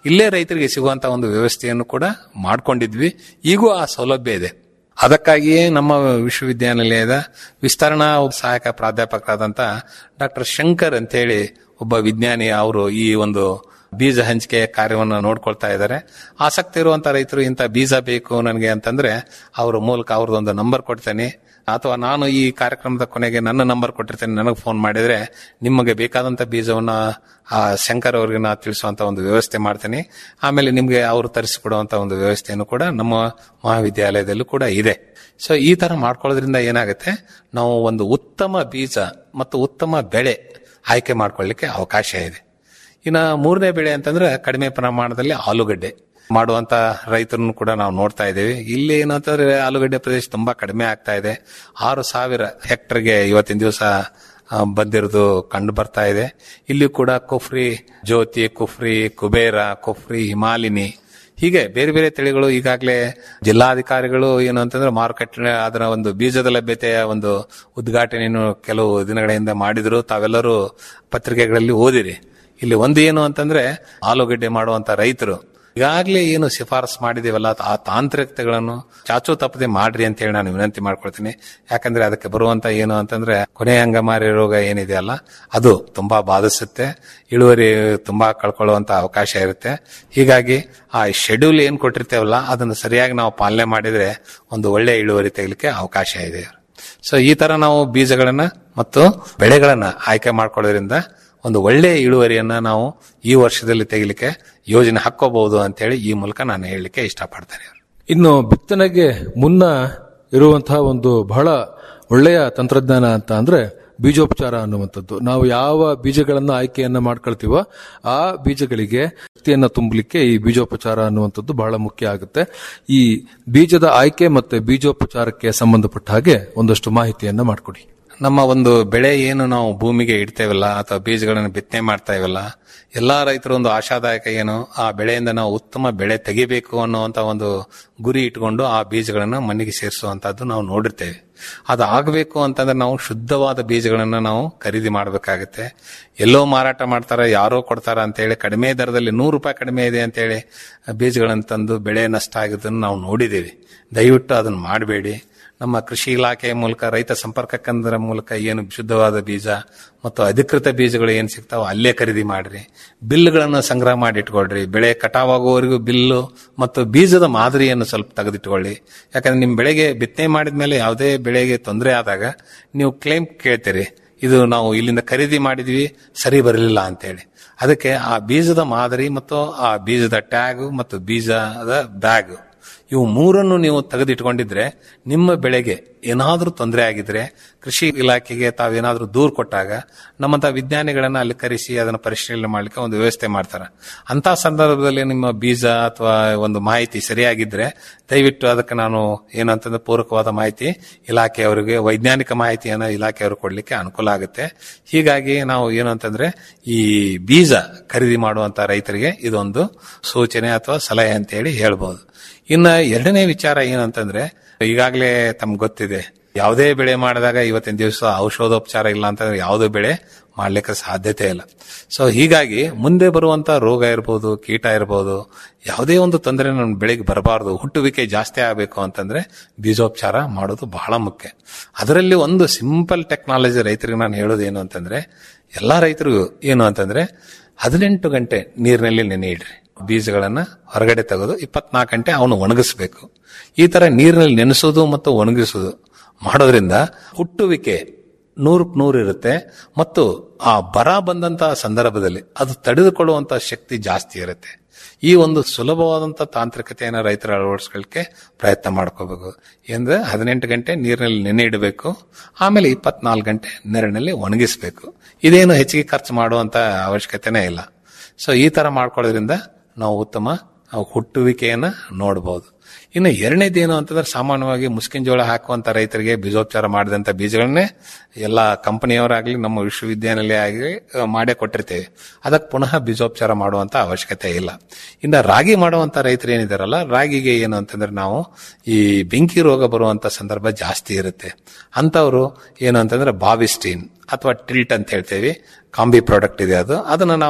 Speaker 12: ಇಲ್ಲೇ ರೈತರಿಗೆ ಸಿಗುವಂತ ಒಂದು ವ್ಯವಸ್ಥೆಯನ್ನು ಕೂಡ ಮಾಡ್ಕೊಂಡಿದ್ವಿ ಈಗೂ ಆ ಸೌಲಭ್ಯ ಇದೆ ಅದಕ್ಕಾಗಿಯೇ ನಮ್ಮ ವಿಶ್ವವಿದ್ಯಾನಿಲಯದ ವಿಸ್ತರಣಾ ಸಹಾಯಕ ಪ್ರಾಧ್ಯಾಪಕರಾದಂತ ಡಾಕ್ಟರ್ ಶಂಕರ್ ಅಂತೇಳಿ ಒಬ್ಬ ವಿಜ್ಞಾನಿ ಅವರು ಈ ಒಂದು ಬೀಜ ಹಂಚಿಕೆ ಕಾರ್ಯವನ್ನು ನೋಡ್ಕೊಳ್ತಾ ಇದ್ದಾರೆ ಆಸಕ್ತಿ ಇರುವಂತ ರೈತರು ಇಂಥ ಬೀಜ ಬೇಕು ನನಗೆ ಅಂತಂದ್ರೆ ಅವ್ರ ಮೂಲಕ ಅವ್ರದ್ದೊಂದು ನಂಬರ್ ಕೊಡ್ತೇನೆ ಅಥವಾ ನಾನು ಈ ಕಾರ್ಯಕ್ರಮದ ಕೊನೆಗೆ ನನ್ನ ನಂಬರ್ ಕೊಟ್ಟಿರ್ತೇನೆ ನನಗೆ ಫೋನ್ ಮಾಡಿದ್ರೆ ನಿಮಗೆ ಬೇಕಾದಂತ ಬೀಜವನ್ನ ಆ ಶಂಕರ್ ಅವರಿಗೆ ನಾ ತಿಳಿಸುವಂತ ಒಂದು ವ್ಯವಸ್ಥೆ ಮಾಡ್ತೇನೆ ಆಮೇಲೆ ನಿಮ್ಗೆ ಅವರು ತರಿಸಿಕೊಡುವಂತ ಒಂದು ವ್ಯವಸ್ಥೆಯನ್ನು ಕೂಡ ನಮ್ಮ ಮಹಾವಿದ್ಯಾಲಯದಲ್ಲೂ ಕೂಡ ಇದೆ ಸೊ ಈ ತರ ಮಾಡ್ಕೊಳ್ಳೋದ್ರಿಂದ ಏನಾಗುತ್ತೆ ನಾವು ಒಂದು ಉತ್ತಮ ಬೀಜ ಮತ್ತು ಉತ್ತಮ ಬೆಳೆ ಆಯ್ಕೆ ಮಾಡ್ಕೊಳ್ಳಿಕ್ಕೆ ಅವಕಾಶ ಇದೆ ಇನ್ನ ಮೂರನೇ ಬೆಳೆ ಅಂತಂದ್ರೆ ಕಡಿಮೆ ಪ್ರಮಾಣದಲ್ಲಿ ಆಲೂಗಡ್ಡೆ ಮಾಡುವಂತ ರೈತರನ್ನು ಕೂಡ ನಾವು ನೋಡ್ತಾ ಇದ್ದೇವೆ ಇಲ್ಲಿ ಏನಂತಂದ್ರೆ ಆಲೂಗಡ್ಡೆ ಪ್ರದೇಶ ತುಂಬಾ ಕಡಿಮೆ ಆಗ್ತಾ ಇದೆ ಆರು ಸಾವಿರ ಹೆಕ್ಟರ್ಗೆ ಇವತ್ತಿನ ದಿವಸ ಬಂದಿರೋದು ಕಂಡು ಬರ್ತಾ ಇದೆ ಇಲ್ಲಿ ಕೂಡ ಕುಫ್ರಿ ಜ್ಯೋತಿ ಕುಫ್ರಿ ಕುಬೇರ ಕುಫ್ರಿ ಹಿಮಾಲಿನಿ ಹೀಗೆ ಬೇರೆ ಬೇರೆ ತಳಿಗಳು ಈಗಾಗಲೇ ಜಿಲ್ಲಾಧಿಕಾರಿಗಳು ಏನು ಅಂತಂದ್ರೆ ಮಾರುಕಟ್ಟೆ ಅದರ ಒಂದು ಬೀಜದ ಲಭ್ಯತೆಯ ಒಂದು ಉದ್ಘಾಟನೆಯನ್ನು ಕೆಲವು ದಿನಗಳ ಹಿಂದೆ ಮಾಡಿದ್ರು ತಾವೆಲ್ಲರೂ ಪತ್ರಿಕೆಗಳಲ್ಲಿ ಓದಿರಿ ಇಲ್ಲಿ ಒಂದು ಏನು ಅಂತಂದ್ರೆ ಆಲೂಗಡ್ಡೆ ಮಾಡುವಂತ ರೈತರು ಈಗಾಗಲೇ ಏನು ಶಿಫಾರಸು ಮಾಡಿದೇವಲ್ಲ ಆ ತಾಂತ್ರಿಕತೆಗಳನ್ನು ಚಾಚು ತಪ್ಪದೆ ಮಾಡ್ರಿ ಅಂತ ಹೇಳಿ ನಾನು ವಿನಂತಿ ಮಾಡ್ಕೊಳ್ತೀನಿ ಯಾಕಂದ್ರೆ ಅದಕ್ಕೆ ಬರುವಂತ ಏನು ಅಂತಂದ್ರೆ ಕೊನೆ ಅಂಗಮಾರಿ ರೋಗ ಏನಿದೆಯಲ್ಲ ಅದು ತುಂಬಾ ಬಾಧಿಸುತ್ತೆ ಇಳುವರಿ ತುಂಬಾ ಕಳ್ಕೊಳ್ಳುವಂತ ಅವಕಾಶ ಇರುತ್ತೆ ಹೀಗಾಗಿ ಆ ಶೆಡ್ಯೂಲ್ ಏನ್ ಕೊಟ್ಟಿರ್ತೇವಲ್ಲ ಅದನ್ನು ಸರಿಯಾಗಿ ನಾವು ಪಾಲನೆ ಮಾಡಿದ್ರೆ ಒಂದು ಒಳ್ಳೆ ಇಳುವರಿ ತೆಗಲಿಕ್ಕೆ ಅವಕಾಶ ಇದೆ ಸೊ ಈ ತರ ನಾವು ಬೀಜಗಳನ್ನ ಮತ್ತು ಬೆಳೆಗಳನ್ನ ಆಯ್ಕೆ ಮಾಡ್ಕೊಳ್ಳೋದ್ರಿಂದ ಒಂದು ಒಳ್ಳೆಯ ಇಳುವರಿಯನ್ನ ನಾವು ಈ ವರ್ಷದಲ್ಲಿ ತೆಗಿಲಿಕ್ಕೆ ಯೋಜನೆ ಹಾಕೋಬಹುದು ಅಂತೇಳಿ ಈ ಮೂಲಕ ನಾನು ಹೇಳಲಿಕ್ಕೆ ಇಷ್ಟಪಡ್ತೇನೆ
Speaker 11: ಇನ್ನು ಬಿತ್ತನೆಗೆ ಮುನ್ನ ಇರುವಂತಹ ಒಂದು ಬಹಳ ಒಳ್ಳೆಯ ತಂತ್ರಜ್ಞಾನ ಅಂತ ಅಂದ್ರೆ ಬೀಜೋಪಚಾರ ಅನ್ನುವಂಥದ್ದು ನಾವು ಯಾವ ಬೀಜಗಳನ್ನ ಆಯ್ಕೆಯನ್ನ ಮಾಡ್ಕೊಳ್ತೀವೋ ಆ ಬೀಜಗಳಿಗೆ ಶಕ್ತಿಯನ್ನ ತುಂಬಲಿಕ್ಕೆ ಈ ಬೀಜೋಪಚಾರ ಅನ್ನುವಂಥದ್ದು ಬಹಳ ಮುಖ್ಯ ಆಗುತ್ತೆ ಈ ಬೀಜದ ಆಯ್ಕೆ ಮತ್ತೆ ಬೀಜೋಪಚಾರಕ್ಕೆ ಸಂಬಂಧಪಟ್ಟ ಹಾಗೆ ಒಂದಷ್ಟು ಮಾಹಿತಿಯನ್ನ ಮಾಡಿಕೊಡಿ
Speaker 12: ನಮ್ಮ ಒಂದು ಬೆಳೆ ಏನು ನಾವು ಭೂಮಿಗೆ ಇಡ್ತೇವಲ್ಲ ಅಥವಾ ಬೀಜಗಳನ್ನು ಬಿತ್ತನೆ ಮಾಡ್ತಾ ಇವಲ್ಲ ಎಲ್ಲಾ ರೈತರು ಒಂದು ಆಶಾದಾಯಕ ಏನು ಆ ಬೆಳೆಯಿಂದ ನಾವು ಉತ್ತಮ ಬೆಳೆ ತೆಗಿಬೇಕು ಅನ್ನುವಂತ ಒಂದು ಗುರಿ ಇಟ್ಕೊಂಡು ಆ ಬೀಜಗಳನ್ನ ಮಣ್ಣಿಗೆ ಸೇರಿಸುವಂತದ್ದು ನಾವು ನೋಡಿರ್ತೇವೆ ಅದು ಆಗಬೇಕು ಅಂತಂದ್ರೆ ನಾವು ಶುದ್ಧವಾದ ಬೀಜಗಳನ್ನ ನಾವು ಖರೀದಿ ಮಾಡಬೇಕಾಗುತ್ತೆ ಎಲ್ಲೋ ಮಾರಾಟ ಮಾಡ್ತಾರ ಯಾರೋ ಕೊಡ್ತಾರ ಅಂತೇಳಿ ಕಡಿಮೆ ದರದಲ್ಲಿ ನೂರು ರೂಪಾಯಿ ಕಡಿಮೆ ಇದೆ ಅಂತೇಳಿ ಬೀಜಗಳನ್ನು ತಂದು ಬೆಳೆ ನಷ್ಟ ಆಗಿದ್ದನ್ನು ನಾವು ನೋಡಿದ್ದೇವೆ ದಯವಿಟ್ಟು ಅದನ್ನು ಮಾಡಬೇಡಿ ನಮ್ಮ ಕೃಷಿ ಇಲಾಖೆಯ ಮೂಲಕ ರೈತ ಸಂಪರ್ಕ ಕೇಂದ್ರ ಮೂಲಕ ಏನು ಶುದ್ಧವಾದ ಬೀಜ ಮತ್ತು ಅಧಿಕೃತ ಬೀಜಗಳು ಏನು ಸಿಗ್ತಾವೋ ಅಲ್ಲೇ ಖರೀದಿ ಮಾಡ್ರಿ ಬಿಲ್ಗಳನ್ನು ಸಂಗ್ರಹ ಮಾಡಿ ಇಟ್ಕೊಳ್ರಿ ಬೆಳೆ ಕಟಾವಾಗುವವರೆಗೂ ಬಿಲ್ಲು ಮತ್ತು ಬೀಜದ ಮಾದರಿಯನ್ನು ಸ್ವಲ್ಪ ತೆಗೆದಿಟ್ಕೊಳ್ಳಿ ಯಾಕಂದ್ರೆ ನಿಮ್ಮ ಬೆಳೆಗೆ ಬಿತ್ತನೆ ಮಾಡಿದ ಮೇಲೆ ಯಾವುದೇ ಬೆಳೆಗೆ ತೊಂದರೆ ಆದಾಗ ನೀವು ಕ್ಲೇಮ್ ಕೇಳ್ತೀರಿ ಇದು ನಾವು ಇಲ್ಲಿಂದ ಖರೀದಿ ಮಾಡಿದ್ವಿ ಸರಿ ಬರಲಿಲ್ಲ ಅಂತೇಳಿ ಅದಕ್ಕೆ ಆ ಬೀಜದ ಮಾದರಿ ಮತ್ತು ಆ ಬೀಜದ ಟ್ಯಾಗ್ ಮತ್ತು ಬೀಜದ ಬ್ಯಾಗ್ ಇವು ಮೂರನ್ನು ನೀವು ತೆಗೆದಿಟ್ಕೊಂಡಿದ್ರೆ ನಿಮ್ಮ ಬೆಳೆಗೆ ಏನಾದರೂ ತೊಂದರೆ ಆಗಿದ್ರೆ ಕೃಷಿ ಇಲಾಖೆಗೆ ತಾವೇನಾದ್ರೂ ದೂರು ಕೊಟ್ಟಾಗ ನಮ್ಮಂತ ವಿಜ್ಞಾನಿಗಳನ್ನ ಅಲ್ಲಿ ಕರೆಸಿ ಅದನ್ನು ಪರಿಶೀಲನೆ ಮಾಡ್ಲಿಕ್ಕೆ ಒಂದು ವ್ಯವಸ್ಥೆ ಮಾಡ್ತಾರೆ ಅಂತ ಸಂದರ್ಭದಲ್ಲಿ ನಿಮ್ಮ ಬೀಜ ಅಥವಾ ಒಂದು ಮಾಹಿತಿ ಸರಿಯಾಗಿದ್ರೆ ದಯವಿಟ್ಟು ಅದಕ್ಕೆ ನಾನು ಏನಂತಂದ್ರೆ ಪೂರಕವಾದ ಮಾಹಿತಿ ಇಲಾಖೆಯವರಿಗೆ ವೈಜ್ಞಾನಿಕ ಮಾಹಿತಿಯನ್ನು ಇಲಾಖೆಯವರು ಕೊಡ್ಲಿಕ್ಕೆ ಅನುಕೂಲ ಆಗುತ್ತೆ ಹೀಗಾಗಿ ನಾವು ಏನು ಅಂತಂದ್ರೆ ಈ ಬೀಜ ಖರೀದಿ ಮಾಡುವಂತ ರೈತರಿಗೆ ಇದೊಂದು ಸೂಚನೆ ಅಥವಾ ಸಲಹೆ ಅಂತ ಹೇಳಿ ಹೇಳ್ಬೋದು ಇನ್ನ ಎರಡನೇ ವಿಚಾರ ಏನಂತಂದ್ರೆ ಈಗಾಗಲೇ ತಮ್ಗೆ ಗೊತ್ತಿದೆ ಯಾವುದೇ ಬೆಳೆ ಮಾಡಿದಾಗ ಇವತ್ತಿನ ದಿವಸ ಔಷಧೋಪಚಾರ ಇಲ್ಲ ಅಂತಂದ್ರೆ ಯಾವುದೇ ಬೆಳೆ ಮಾಡ್ಲಿಕ್ಕೆ ಸಾಧ್ಯತೆ ಇಲ್ಲ ಸೊ ಹೀಗಾಗಿ ಮುಂದೆ ಬರುವಂತ ರೋಗ ಇರ್ಬೋದು ಕೀಟ ಇರ್ಬೋದು ಯಾವುದೇ ಒಂದು ತೊಂದರೆ ನಮ್ಮ ಬೆಳೆಗೆ ಬರಬಾರದು ಹುಟ್ಟುವಿಕೆ ಜಾಸ್ತಿ ಆಗಬೇಕು ಅಂತಂದ್ರೆ ಬೀಜೋಪಚಾರ ಮಾಡೋದು ಬಹಳ ಮುಖ್ಯ ಅದರಲ್ಲಿ ಒಂದು ಸಿಂಪಲ್ ಟೆಕ್ನಾಲಜಿ ರೈತರಿಗೆ ನಾನು ಹೇಳೋದು ಏನು ಅಂತಂದ್ರೆ ಎಲ್ಲಾ ರೈತರಿಗೂ ಏನು ಅಂತಂದ್ರೆ ಹದಿನೆಂಟು ಗಂಟೆ ನೀರಿನಲ್ಲಿ ನೆನೆ ಇಡ್ರಿ ಬೀಜಗಳನ್ನ ಹೊರಗಡೆ ತೆಗೆದು ಇಪ್ಪತ್ನಾಲ್ಕು ಗಂಟೆ ಅವನು ಒಣಗಿಸ್ಬೇಕು ಈ ತರ ನೀರಿನಲ್ಲಿ ನೆನೆಸೋದು ಮತ್ತು ಒಣಗಿಸೋದು ಮಾಡೋದ್ರಿಂದ ಹುಟ್ಟುವಿಕೆ ನೂರಕ್ಕೆ ನೂರು ಇರುತ್ತೆ ಮತ್ತು ಆ ಬರ ಬಂದಂತಹ ಸಂದರ್ಭದಲ್ಲಿ ಅದು ತಡೆದುಕೊಳ್ಳುವಂತಹ ಶಕ್ತಿ ಜಾಸ್ತಿ ಇರುತ್ತೆ ಈ ಒಂದು ಸುಲಭವಾದಂತಹ ತಾಂತ್ರಿಕತೆಯನ್ನು ರೈತರ ಅಳವಡಿಸ್ಕೊಳ್ಳಿಕ್ಕೆ ಪ್ರಯತ್ನ ಮಾಡ್ಕೋಬೇಕು ಅಂದ್ರೆ ಹದಿನೆಂಟು ಗಂಟೆ ನೀರಿನಲ್ಲಿ ನೆನೆ ಇಡಬೇಕು ಆಮೇಲೆ ಇಪ್ಪತ್ನಾಲ್ಕು ಗಂಟೆ ನೆರಳಿನಲ್ಲಿ ಒಣಗಿಸ್ಬೇಕು ಇದೇನು ಹೆಚ್ಚಿಗೆ ಖರ್ಚು ಮಾಡುವಂತ ಅವಶ್ಯಕತೆನೇ ಇಲ್ಲ ಸೊ ಈ ತರ ಮಾಡ್ಕೊಳ್ಳೋದ್ರಿಂದ ನಾವು ಉತ್ತಮ ಹುಟ್ಟುವಿಕೆಯನ್ನ ನೋಡಬಹುದು ಇನ್ನು ಎರಡನೇದೇನು ಅಂತಂದ್ರೆ ಸಾಮಾನ್ಯವಾಗಿ ಮುಸ್ಕಿನ ಜೋಳ ಹಾಕುವಂತ ರೈತರಿಗೆ ಬೀಜೋಪಚಾರ ಮಾಡಿದಂತ ಬೀಜಗಳನ್ನೇ ಎಲ್ಲ ಕಂಪನಿಯವರಾಗ್ಲಿ ನಮ್ಮ ವಿಶ್ವವಿದ್ಯಾನಿಲಯ ಆಗಲಿ ಮಾಡೇ ಕೊಟ್ಟಿರ್ತೇವೆ ಅದಕ್ಕೆ ಪುನಃ ಬೀಜೋಪಚಾರ ಮಾಡುವಂತ ಅವಶ್ಯಕತೆ ಇಲ್ಲ ಇನ್ನು ರಾಗಿ ಮಾಡುವಂತ ರೈತರು ಏನಿದಾರಲ್ಲ ರಾಗಿಗೆ ಏನು ಅಂತಂದ್ರೆ ನಾವು ಈ ಬೆಂಕಿ ರೋಗ ಬರುವಂತ ಸಂದರ್ಭ ಜಾಸ್ತಿ ಇರುತ್ತೆ ಅಂತವರು ಏನು ಅಂತಂದ್ರೆ ಬಾವಿಸ್ಟೀನ್ ಅಥವಾ ಟಿಲ್ಟ್ ಅಂತ ಹೇಳ್ತೇವೆ ಕಾಂಬಿ ಪ್ರಾಡಕ್ಟ್ ಇದೆ ಅದು ಅದನ್ನ ನಾವು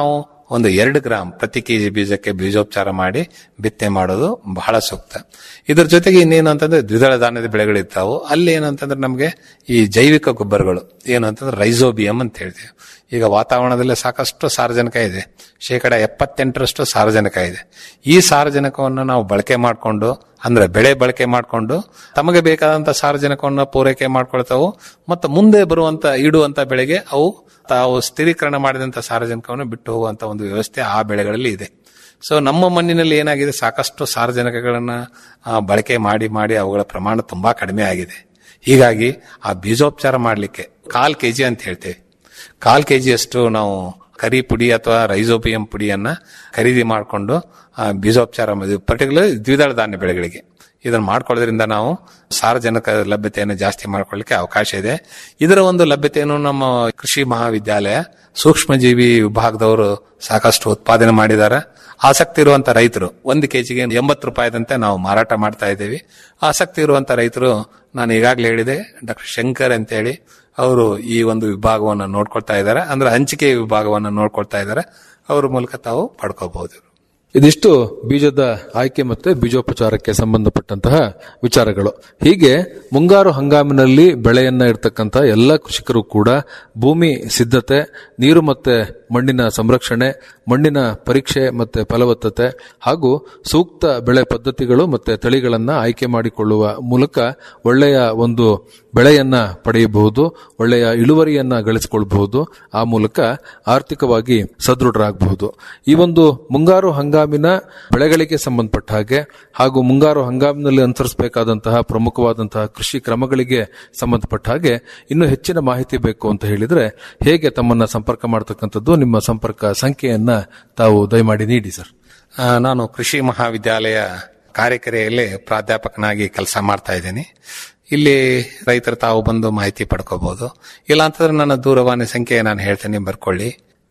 Speaker 12: ಒಂದು ಎರಡು ಗ್ರಾಂ ಪ್ರತಿ ಕೆಜಿ ಬೀಜಕ್ಕೆ ಬೀಜೋಪಚಾರ ಮಾಡಿ ಬಿತ್ತನೆ ಮಾಡೋದು ಬಹಳ ಸೂಕ್ತ ಇದ್ರ ಜೊತೆಗೆ ಇನ್ನೇನು ಅಂತಂದ್ರೆ ದ್ವಿದಳ ಧಾನ್ಯದ ಬೆಳೆಗಳಿರ್ತಾವು ಅಲ್ಲಿ ಏನಂತಂದ್ರೆ ನಮಗೆ ಈ ಜೈವಿಕ ಗೊಬ್ಬರಗಳು ಏನು ಅಂತಂದ್ರೆ ರೈಸೋಬಿಯಂ ಅಂತ ಹೇಳ್ತೀವಿ ಈಗ ವಾತಾವರಣದಲ್ಲಿ ಸಾಕಷ್ಟು ಸಾರಜನಕ ಇದೆ ಶೇಕಡ ಎಪ್ಪತ್ತೆಂಟರಷ್ಟು ಸಾರಜನಕ ಇದೆ ಈ ಸಾರಜನಕವನ್ನು ನಾವು ಬಳಕೆ ಮಾಡಿಕೊಂಡು ಅಂದ್ರೆ ಬೆಳೆ ಬಳಕೆ ಮಾಡಿಕೊಂಡು ತಮಗೆ ಬೇಕಾದಂತ ಸಾರಜನಕವನ್ನು ಪೂರೈಕೆ ಮಾಡ್ಕೊಳ್ತಾವು ಮತ್ತು ಮುಂದೆ ಬರುವಂತ ಇಡುವಂತ ಬೆಳೆಗೆ ಅವು ತಾವು ಸ್ಥಿರೀಕರಣ ಮಾಡಿದಂತ ಸಾರಜನಕವನ್ನು ಬಿಟ್ಟು ಹೋಗುವಂತ ಒಂದು ವ್ಯವಸ್ಥೆ ಆ ಬೆಳೆಗಳಲ್ಲಿ ಇದೆ ಸೊ ನಮ್ಮ ಮಣ್ಣಿನಲ್ಲಿ ಏನಾಗಿದೆ ಸಾಕಷ್ಟು ಸಾರಜನಕಗಳನ್ನ ಆ, ಬಳಕೆ ಮಾಡಿ ಮಾಡಿ ಅವುಗಳ ಪ್ರಮಾಣ ತುಂಬಾ ಕಡಿಮೆ ಆಗಿದೆ ಹೀಗಾಗಿ ಆ ಬೀಜೋಪಚಾರ ಮಾಡಲಿಕ್ಕೆ ಕಾಲ್ ಕೆಜಿ ಅಂತ ಹೇಳ್ತೇವೆ ಕಾಲ್ ಕೆಜಿಯಷ್ಟು ನಾವು ಕರಿ ಪುಡಿ ಅಥವಾ ರೈಸೋಪಿಯಂ ಪುಡಿಯನ್ನ ಖರೀದಿ ಮಾಡಿಕೊಂಡು ಬೀಜೋಪಚಾರ ಪರ್ಟಿಕ್ಯುಲರ್ ದ್ವಿದಳ ಧಾನ್ಯ ಬೆಳೆಗಳಿಗೆ ಇದನ್ನು ಮಾಡ್ಕೊಳ್ಳೋದ್ರಿಂದ ನಾವು ಸಾರಜನಕ ಲಭ್ಯತೆಯನ್ನು ಜಾಸ್ತಿ ಮಾಡ್ಕೊಳ್ಳಿಕ್ಕೆ ಅವಕಾಶ ಇದೆ ಇದರ ಒಂದು ಲಭ್ಯತೆಯನ್ನು ನಮ್ಮ ಕೃಷಿ ಮಹಾವಿದ್ಯಾಲಯ ಸೂಕ್ಷ್ಮಜೀವಿ ವಿಭಾಗದವರು ಸಾಕಷ್ಟು ಉತ್ಪಾದನೆ ಮಾಡಿದ್ದಾರೆ ಆಸಕ್ತಿ ಇರುವಂತ ರೈತರು ಒಂದು ಕೆಜಿಗೆ ಎಂಬತ್ತು ರೂಪಾಯಿದಂತೆ ನಾವು ಮಾರಾಟ ಮಾಡ್ತಾ ಇದ್ದೇವೆ ಆಸಕ್ತಿ ಇರುವಂತ ರೈತರು ನಾನು ಈಗಾಗಲೇ ಹೇಳಿದೆ ಡಾಕ್ಟರ್ ಶಂಕರ್ ಅಂತ ಹೇಳಿ ಅವರು ಈ ಒಂದು ವಿಭಾಗವನ್ನು ನೋಡ್ಕೊಳ್ತಾ ಇದ್ದಾರೆ ಅಂದ್ರೆ ಹಂಚಿಕೆ ವಿಭಾಗವನ್ನು ನೋಡ್ಕೊಳ್ತಾ ಇದ್ದಾರೆ ಅವ್ರ ಮೂಲಕ ತಾವು ಪಡ್ಕೋಬಹುದು
Speaker 11: ಇದಿಷ್ಟು ಬೀಜದ ಆಯ್ಕೆ ಮತ್ತೆ ಬೀಜೋಪಚಾರಕ್ಕೆ ಸಂಬಂಧಪಟ್ಟಂತಹ ವಿಚಾರಗಳು ಹೀಗೆ ಮುಂಗಾರು ಹಂಗಾಮಿನಲ್ಲಿ ಬೆಳೆಯನ್ನ ಇಡ್ತಕ್ಕಂಥ ಎಲ್ಲ ಕೃಷಿಕರು ಕೂಡ ಭೂಮಿ ಸಿದ್ಧತೆ ನೀರು ಮತ್ತೆ ಮಣ್ಣಿನ ಸಂರಕ್ಷಣೆ ಮಣ್ಣಿನ ಪರೀಕ್ಷೆ ಮತ್ತೆ ಫಲವತ್ತತೆ ಹಾಗೂ ಸೂಕ್ತ ಬೆಳೆ ಪದ್ಧತಿಗಳು ಮತ್ತೆ ತಳಿಗಳನ್ನ ಆಯ್ಕೆ ಮಾಡಿಕೊಳ್ಳುವ ಮೂಲಕ ಒಳ್ಳೆಯ ಒಂದು ಬೆಳೆಯನ್ನ ಪಡೆಯಬಹುದು ಒಳ್ಳೆಯ ಇಳುವರಿಯನ್ನ ಗಳಿಸಿಕೊಳ್ಳಬಹುದು ಆ ಮೂಲಕ ಆರ್ಥಿಕವಾಗಿ ಸದೃಢರಾಗಬಹುದು ಈ ಒಂದು ಮುಂಗಾರು ಹಂಗಾಮಿನ ಬೆಳೆಗಳಿಗೆ ಸಂಬಂಧಪಟ್ಟ ಹಾಗೆ ಹಾಗೂ ಮುಂಗಾರು ಹಂಗಾಮಿನಲ್ಲಿ ಅನುಸರಿಸಬೇಕಾದಂತಹ ಪ್ರಮುಖವಾದಂತಹ ಕೃಷಿ ಕ್ರಮಗಳಿಗೆ ಸಂಬಂಧಪಟ್ಟ ಹಾಗೆ ಇನ್ನು ಹೆಚ್ಚಿನ ಮಾಹಿತಿ ಬೇಕು ಅಂತ ಹೇಳಿದ್ರೆ ಹೇಗೆ ತಮ್ಮನ್ನ ಸಂಪರ್ಕ ಮಾಡತಕ್ಕಂಥದ್ದು ನಿಮ್ಮ ಸಂಪರ್ಕ ಸಂಖ್ಯೆಯನ್ನ ತಾವು ದಯಮಾಡಿ ನೀಡಿ ಸರ್
Speaker 12: ಆ, ನಾನು ಕೃಷಿ ಮಹಾವಿದ್ಯಾಲಯ ಕಾರ್ಯಕರೆಯಲ್ಲಿ ಪ್ರಾಧ್ಯಾಪಕನಾಗಿ ಕೆಲಸ ಮಾಡ್ತಾ ಇದ್ದೀನಿ ಇಲ್ಲಿ ರೈತರು ತಾವು ಬಂದು ಮಾಹಿತಿ ಪಡ್ಕೋಬಹುದು ಇಲ್ಲ ಅಂತಂದ್ರೆ ನನ್ನ ದೂರವಾಣಿ ಸಂಖ್ಯೆ ನಾನು ಹೇಳ್ತೇನೆ ಬರ್ಕೊಳ್ಳಿ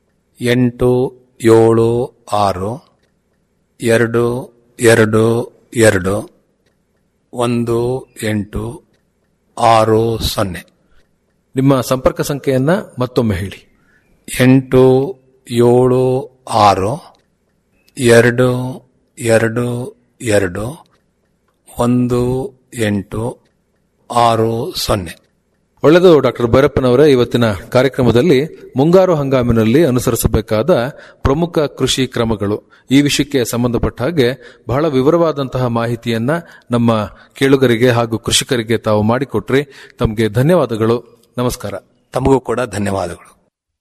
Speaker 12: ಎಂಟು ಏಳು ಆರು ಎರಡು ಎರಡು ಎರಡು ಒಂದು ಎಂಟು ಆರು ಸೊನ್ನೆ
Speaker 11: ನಿಮ್ಮ ಸಂಪರ್ಕ ಸಂಖ್ಯೆಯನ್ನ ಮತ್ತೊಮ್ಮೆ ಹೇಳಿ
Speaker 12: ಎಂಟು ಏಳು ಆರು ಎರಡು ಎರಡು ಎರಡು ಒಂದು ಎಂಟು ಆರು ಸೊನ್ನೆ
Speaker 11: ಒಳ್ಳೆಯದು ಡಾಕ್ಟರ್ ಭೈರಪ್ಪನವರೇ ಇವತ್ತಿನ ಕಾರ್ಯಕ್ರಮದಲ್ಲಿ ಮುಂಗಾರು ಹಂಗಾಮಿನಲ್ಲಿ ಅನುಸರಿಸಬೇಕಾದ ಪ್ರಮುಖ ಕೃಷಿ ಕ್ರಮಗಳು ಈ ವಿಷಯಕ್ಕೆ ಸಂಬಂಧಪಟ್ಟ ಹಾಗೆ ಬಹಳ ವಿವರವಾದಂತಹ ಮಾಹಿತಿಯನ್ನ ನಮ್ಮ ಕೇಳುಗರಿಗೆ ಹಾಗೂ ಕೃಷಿಕರಿಗೆ ತಾವು ಮಾಡಿಕೊಟ್ರಿ ತಮಗೆ ಧನ್ಯವಾದಗಳು ನಮಸ್ಕಾರ
Speaker 12: ತಮಗೂ ಕೂಡ ಧನ್ಯವಾದಗಳು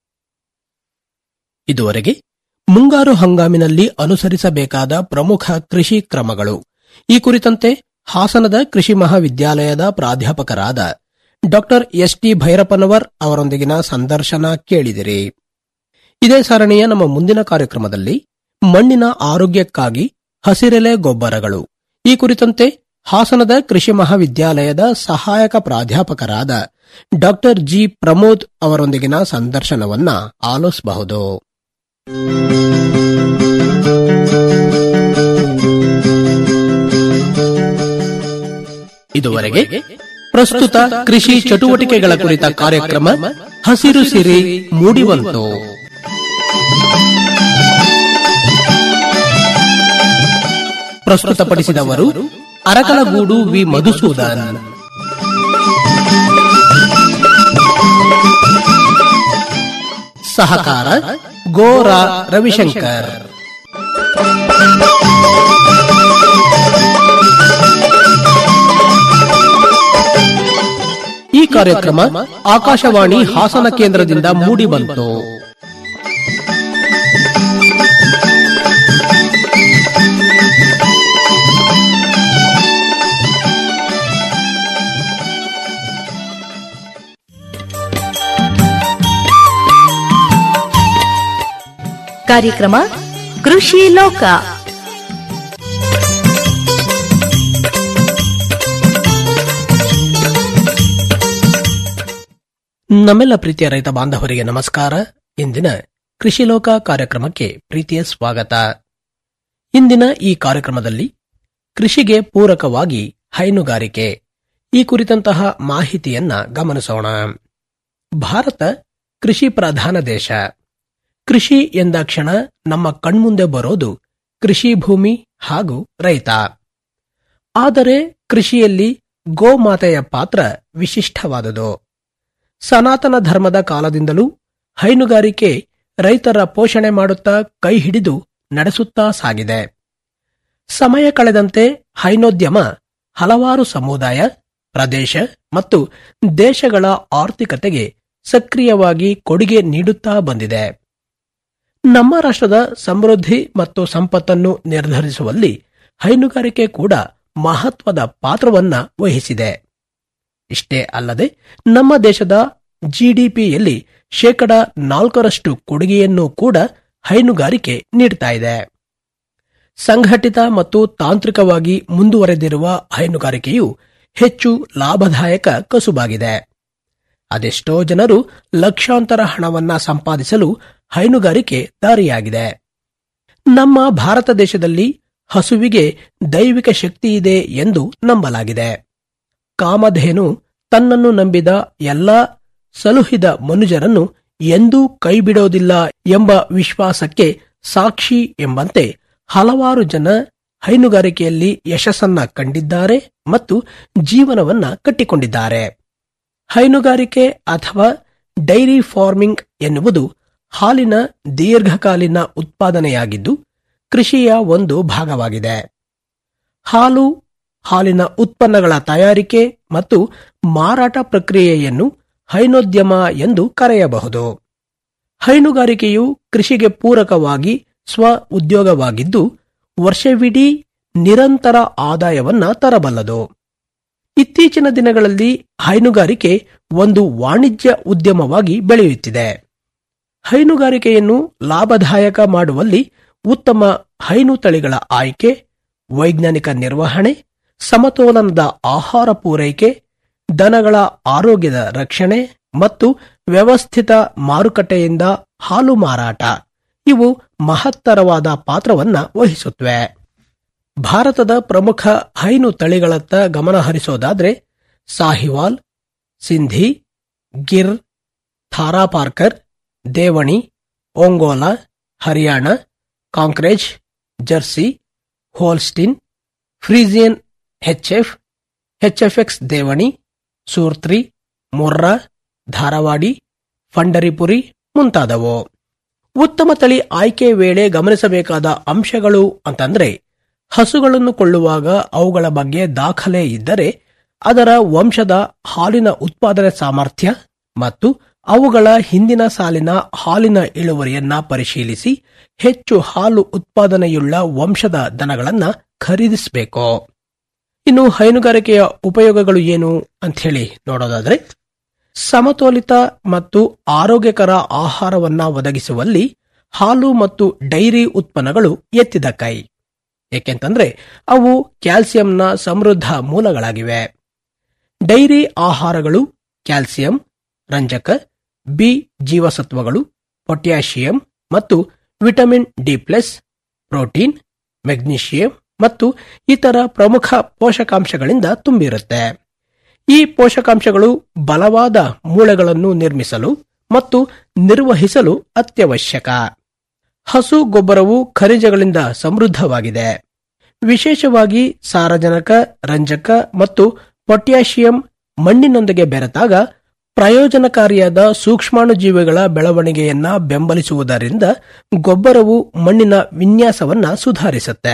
Speaker 10: ಇದುವರೆಗೆ ಮುಂಗಾರು ಹಂಗಾಮಿನಲ್ಲಿ ಅನುಸರಿಸಬೇಕಾದ ಪ್ರಮುಖ ಕೃಷಿ ಕ್ರಮಗಳು ಈ ಕುರಿತಂತೆ ಹಾಸನದ ಕೃಷಿ ಮಹಾವಿದ್ಯಾಲಯದ ಪ್ರಾಧ್ಯಾಪಕರಾದ ಡಾಕ್ಟರ್ ಎಸ್ ಟಿ ಭೈರಪ್ಪನವರ್ ಅವರೊಂದಿಗಿನ ಸಂದರ್ಶನ ಕೇಳಿದಿರಿ ಇದೇ ಸರಣಿಯ ನಮ್ಮ ಮುಂದಿನ ಕಾರ್ಯಕ್ರಮದಲ್ಲಿ ಮಣ್ಣಿನ ಆರೋಗ್ಯಕ್ಕಾಗಿ ಹಸಿರೆಲೆ ಗೊಬ್ಬರಗಳು ಈ ಕುರಿತಂತೆ ಹಾಸನದ ಕೃಷಿ ಮಹಾವಿದ್ಯಾಲಯದ ಸಹಾಯಕ ಪ್ರಾಧ್ಯಾಪಕರಾದ ಡಾಕ್ಟರ್ ಜಿ ಪ್ರಮೋದ್ ಅವರೊಂದಿಗಿನ ಸಂದರ್ಶನವನ್ನ ಆಲಿಸಬಹುದು ಇದುವರೆಗೆ ಪ್ರಸ್ತುತ ಕೃಷಿ ಚಟುವಟಿಕೆಗಳ ಕುರಿತ ಕಾರ್ಯಕ್ರಮ ಹಸಿರು ಸಿರಿ ಮೂಡಿಬಂತು ಪ್ರಸ್ತುತಪಡಿಸಿದವರು ಅರಕಲಗೂಡು ವಿ ಮಧುಸೂದನ್ ಸಹಕಾರ ಗೋರಾ ರವಿಶಂಕರ್ ಈ ಕಾರ್ಯಕ್ರಮ ಆಕಾಶವಾಣಿ ಹಾಸನ ಕೇಂದ್ರದಿಂದ ಮೂಡಿಬಂತು
Speaker 3: ಕಾರ್ಯಕ್ರಮ ಕೃಷಿ ಲೋಕ
Speaker 10: ನಮ್ಮೆಲ್ಲ ಪ್ರೀತಿಯ ರೈತ ಬಾಂಧವರಿಗೆ ನಮಸ್ಕಾರ ಇಂದಿನ ಕೃಷಿ ಲೋಕ ಕಾರ್ಯಕ್ರಮಕ್ಕೆ ಪ್ರೀತಿಯ ಸ್ವಾಗತ ಇಂದಿನ ಈ ಕಾರ್ಯಕ್ರಮದಲ್ಲಿ ಕೃಷಿಗೆ ಪೂರಕವಾಗಿ ಹೈನುಗಾರಿಕೆ ಈ ಕುರಿತಂತಹ ಮಾಹಿತಿಯನ್ನ ಗಮನಿಸೋಣ ಭಾರತ ಕೃಷಿ ಪ್ರಧಾನ ದೇಶ ಕೃಷಿ ಎಂದಾಕ್ಷಣ ನಮ್ಮ ಕಣ್ಮುಂದೆ ಬರೋದು ಕೃಷಿ ಭೂಮಿ ಹಾಗೂ ರೈತ ಆದರೆ ಕೃಷಿಯಲ್ಲಿ ಗೋಮಾತೆಯ ಪಾತ್ರ ವಿಶಿಷ್ಟವಾದುದು ಸನಾತನ ಧರ್ಮದ ಕಾಲದಿಂದಲೂ ಹೈನುಗಾರಿಕೆ ರೈತರ ಪೋಷಣೆ ಮಾಡುತ್ತಾ ಕೈ ಹಿಡಿದು ನಡೆಸುತ್ತಾ ಸಾಗಿದೆ ಸಮಯ ಕಳೆದಂತೆ ಹೈನೋದ್ಯಮ ಹಲವಾರು ಸಮುದಾಯ ಪ್ರದೇಶ ಮತ್ತು ದೇಶಗಳ ಆರ್ಥಿಕತೆಗೆ ಸಕ್ರಿಯವಾಗಿ ಕೊಡುಗೆ ನೀಡುತ್ತಾ ಬಂದಿದೆ ನಮ್ಮ ರಾಷ್ಟ್ರದ ಸಮೃದ್ಧಿ ಮತ್ತು ಸಂಪತ್ತನ್ನು ನಿರ್ಧರಿಸುವಲ್ಲಿ ಹೈನುಗಾರಿಕೆ ಕೂಡ ಮಹತ್ವದ ಪಾತ್ರವನ್ನ ವಹಿಸಿದೆ ಇಷ್ಟೇ ಅಲ್ಲದೆ ನಮ್ಮ ದೇಶದ ಜಿಡಿಪಿಯಲ್ಲಿ ಶೇಕಡ ನಾಲ್ಕರಷ್ಟು ಕೊಡುಗೆಯನ್ನು ಕೂಡ ಹೈನುಗಾರಿಕೆ ನೀಡ್ತಾ ಇದೆ ಸಂಘಟಿತ ಮತ್ತು ತಾಂತ್ರಿಕವಾಗಿ ಮುಂದುವರೆದಿರುವ ಹೈನುಗಾರಿಕೆಯು ಹೆಚ್ಚು ಲಾಭದಾಯಕ ಕಸುಬಾಗಿದೆ ಅದೆಷ್ಟೋ ಜನರು ಲಕ್ಷಾಂತರ ಹಣವನ್ನ ಸಂಪಾದಿಸಲು ಹೈನುಗಾರಿಕೆ ದಾರಿಯಾಗಿದೆ ನಮ್ಮ ಭಾರತ ದೇಶದಲ್ಲಿ ಹಸುವಿಗೆ ದೈವಿಕ ಶಕ್ತಿಯಿದೆ ಎಂದು ನಂಬಲಾಗಿದೆ ಕಾಮಧೇನು ತನ್ನನ್ನು ನಂಬಿದ ಎಲ್ಲ ಸಲುಹಿದ ಮನುಜರನ್ನು ಎಂದೂ ಕೈಬಿಡೋದಿಲ್ಲ ಎಂಬ ವಿಶ್ವಾಸಕ್ಕೆ ಸಾಕ್ಷಿ ಎಂಬಂತೆ ಹಲವಾರು ಜನ ಹೈನುಗಾರಿಕೆಯಲ್ಲಿ ಯಶಸ್ಸನ್ನ ಕಂಡಿದ್ದಾರೆ ಮತ್ತು ಜೀವನವನ್ನ ಕಟ್ಟಿಕೊಂಡಿದ್ದಾರೆ ಹೈನುಗಾರಿಕೆ ಅಥವಾ ಡೈರಿ ಫಾರ್ಮಿಂಗ್ ಎನ್ನುವುದು ಹಾಲಿನ ದೀರ್ಘಕಾಲೀನ ಉತ್ಪಾದನೆಯಾಗಿದ್ದು ಕೃಷಿಯ ಒಂದು ಭಾಗವಾಗಿದೆ ಹಾಲು ಹಾಲಿನ ಉತ್ಪನ್ನಗಳ ತಯಾರಿಕೆ ಮತ್ತು ಮಾರಾಟ ಪ್ರಕ್ರಿಯೆಯನ್ನು ಹೈನೋದ್ಯಮ ಎಂದು ಕರೆಯಬಹುದು ಹೈನುಗಾರಿಕೆಯು ಕೃಷಿಗೆ ಪೂರಕವಾಗಿ ಸ್ವ ಉದ್ಯೋಗವಾಗಿದ್ದು ವರ್ಷವಿಡೀ ನಿರಂತರ ಆದಾಯವನ್ನ ತರಬಲ್ಲದು ಇತ್ತೀಚಿನ ದಿನಗಳಲ್ಲಿ ಹೈನುಗಾರಿಕೆ ಒಂದು ವಾಣಿಜ್ಯ ಉದ್ಯಮವಾಗಿ ಬೆಳೆಯುತ್ತಿದೆ ಹೈನುಗಾರಿಕೆಯನ್ನು ಲಾಭದಾಯಕ ಮಾಡುವಲ್ಲಿ ಉತ್ತಮ ಹೈನು ತಳಿಗಳ ಆಯ್ಕೆ ವೈಜ್ಞಾನಿಕ ನಿರ್ವಹಣೆ ಸಮತೋಲನದ ಆಹಾರ ಪೂರೈಕೆ ದನಗಳ ಆರೋಗ್ಯದ ರಕ್ಷಣೆ ಮತ್ತು ವ್ಯವಸ್ಥಿತ ಮಾರುಕಟ್ಟೆಯಿಂದ ಹಾಲು ಮಾರಾಟ ಇವು ಮಹತ್ತರವಾದ ಪಾತ್ರವನ್ನ ವಹಿಸುತ್ತವೆ ಭಾರತದ ಪ್ರಮುಖ ಹೈನು ತಳಿಗಳತ್ತ ಗಮನ ಹರಿಸೋದಾದ್ರೆ Sahiwal Sindhi Gir Tharparkar Deoni Ongole Hariana Kankrej Jersey Holstein Friesian HF HFX Deoni Surti Murrah Dharwadi Pandharpuri ಮುಂತಾದವು ಉತ್ತಮ ತಳಿ ಆಯ್ಕೆ ವೇಳೆ ಗಮನಿಸಬೇಕಾದ ಅಂಶಗಳು ಅಂತಂದ್ರೆ ಹಸುಗಳನ್ನು ಕೊಳ್ಳುವಾಗ ಅವುಗಳ ಬಗ್ಗೆ ದಾಖಲೆ ಇದ್ದರೆ ಅದರ ವಂಶದ ಹಾಲಿನ ಉತ್ಪಾದನೆ ಸಾಮರ್ಥ್ಯ ಮತ್ತು ಅವುಗಳ ಹಿಂದಿನ ಸಾಲಿನ ಹಾಲಿನ ಇಳುವರಿಯನ್ನ ಪರಿಶೀಲಿಸಿ ಹೆಚ್ಚು ಹಾಲು ಉತ್ಪಾದನೆಯುಳ್ಳ ವಂಶದ ದನಗಳನ್ನ ಖರೀದಿಸಬೇಕು ಇನ್ನು ಹೈನುಗಾರಿಕೆಯ ಉಪಯೋಗಗಳು ಏನು ಅಂತ ಹೇಳಿ ನೋಡೋದಾದ್ರೆ ಸಮತೋಲಿತ ಮತ್ತು ಆರೋಗ್ಯಕರ ಆಹಾರವನ್ನ ಒದಗಿಸುವಲ್ಲಿ ಹಾಲು ಮತ್ತು ಡೈರಿ ಉತ್ಪನ್ನಗಳು ಎತ್ತಿದ ಕೈ ಏಕೆಂತಂದ್ರೆ ಅವು ಕ್ಯಾಲ್ಸಿಯಂನ ಸಮೃದ್ಧ ಮೂಲಗಳಾಗಿವೆ ಡೈರಿ ಆಹಾರಗಳು ಕ್ಯಾಲ್ಸಿಯಂ ರಂಜಕ ಬಿ ಜೀವಸತ್ವಗಳು ಪೊಟ್ಯಾಷಿಯಂ ಮತ್ತು vitamin D plus protein magnesium ಮತ್ತು ಇತರ ಪ್ರಮುಖ ಪೋಷಕಾಂಶಗಳಿಂದ ತುಂಬಿರುತ್ತೆ ಈ ಪೋಷಕಾಂಶಗಳು ಬಲವಾದ ಮೂಳೆಗಳನ್ನು ನಿರ್ಮಿಸಲು ಮತ್ತು ನಿರ್ವಹಿಸಲು ಅತ್ಯವಶ್ಯಕ ಹಸು ಗೊಬ್ಬರವು ಖನಿಜಗಳಿಂದ ಸಮೃದ್ಧವಾಗಿದೆ ವಿಶೇಷವಾಗಿ ಸಾರಜನಕ ರಂಜಕ ಮತ್ತು ಪೊಟ್ಯಾಷಿಯಂ ಮಣ್ಣಿನೊಂದಿಗೆ ಬೆರೆತಾಗ ಪ್ರಯೋಜನಕಾರಿಯಾದ ಸೂಕ್ಷ್ಮಾಣುಜೀವಿಗಳ ಬೆಳವಣಿಗೆಯನ್ನ ಬೆಂಬಲಿಸುವುದರಿಂದ ಗೊಬ್ಬರವು ಮಣ್ಣಿನ ವಿನ್ಯಾಸವನ್ನ ಸುಧಾರಿಸುತ್ತೆ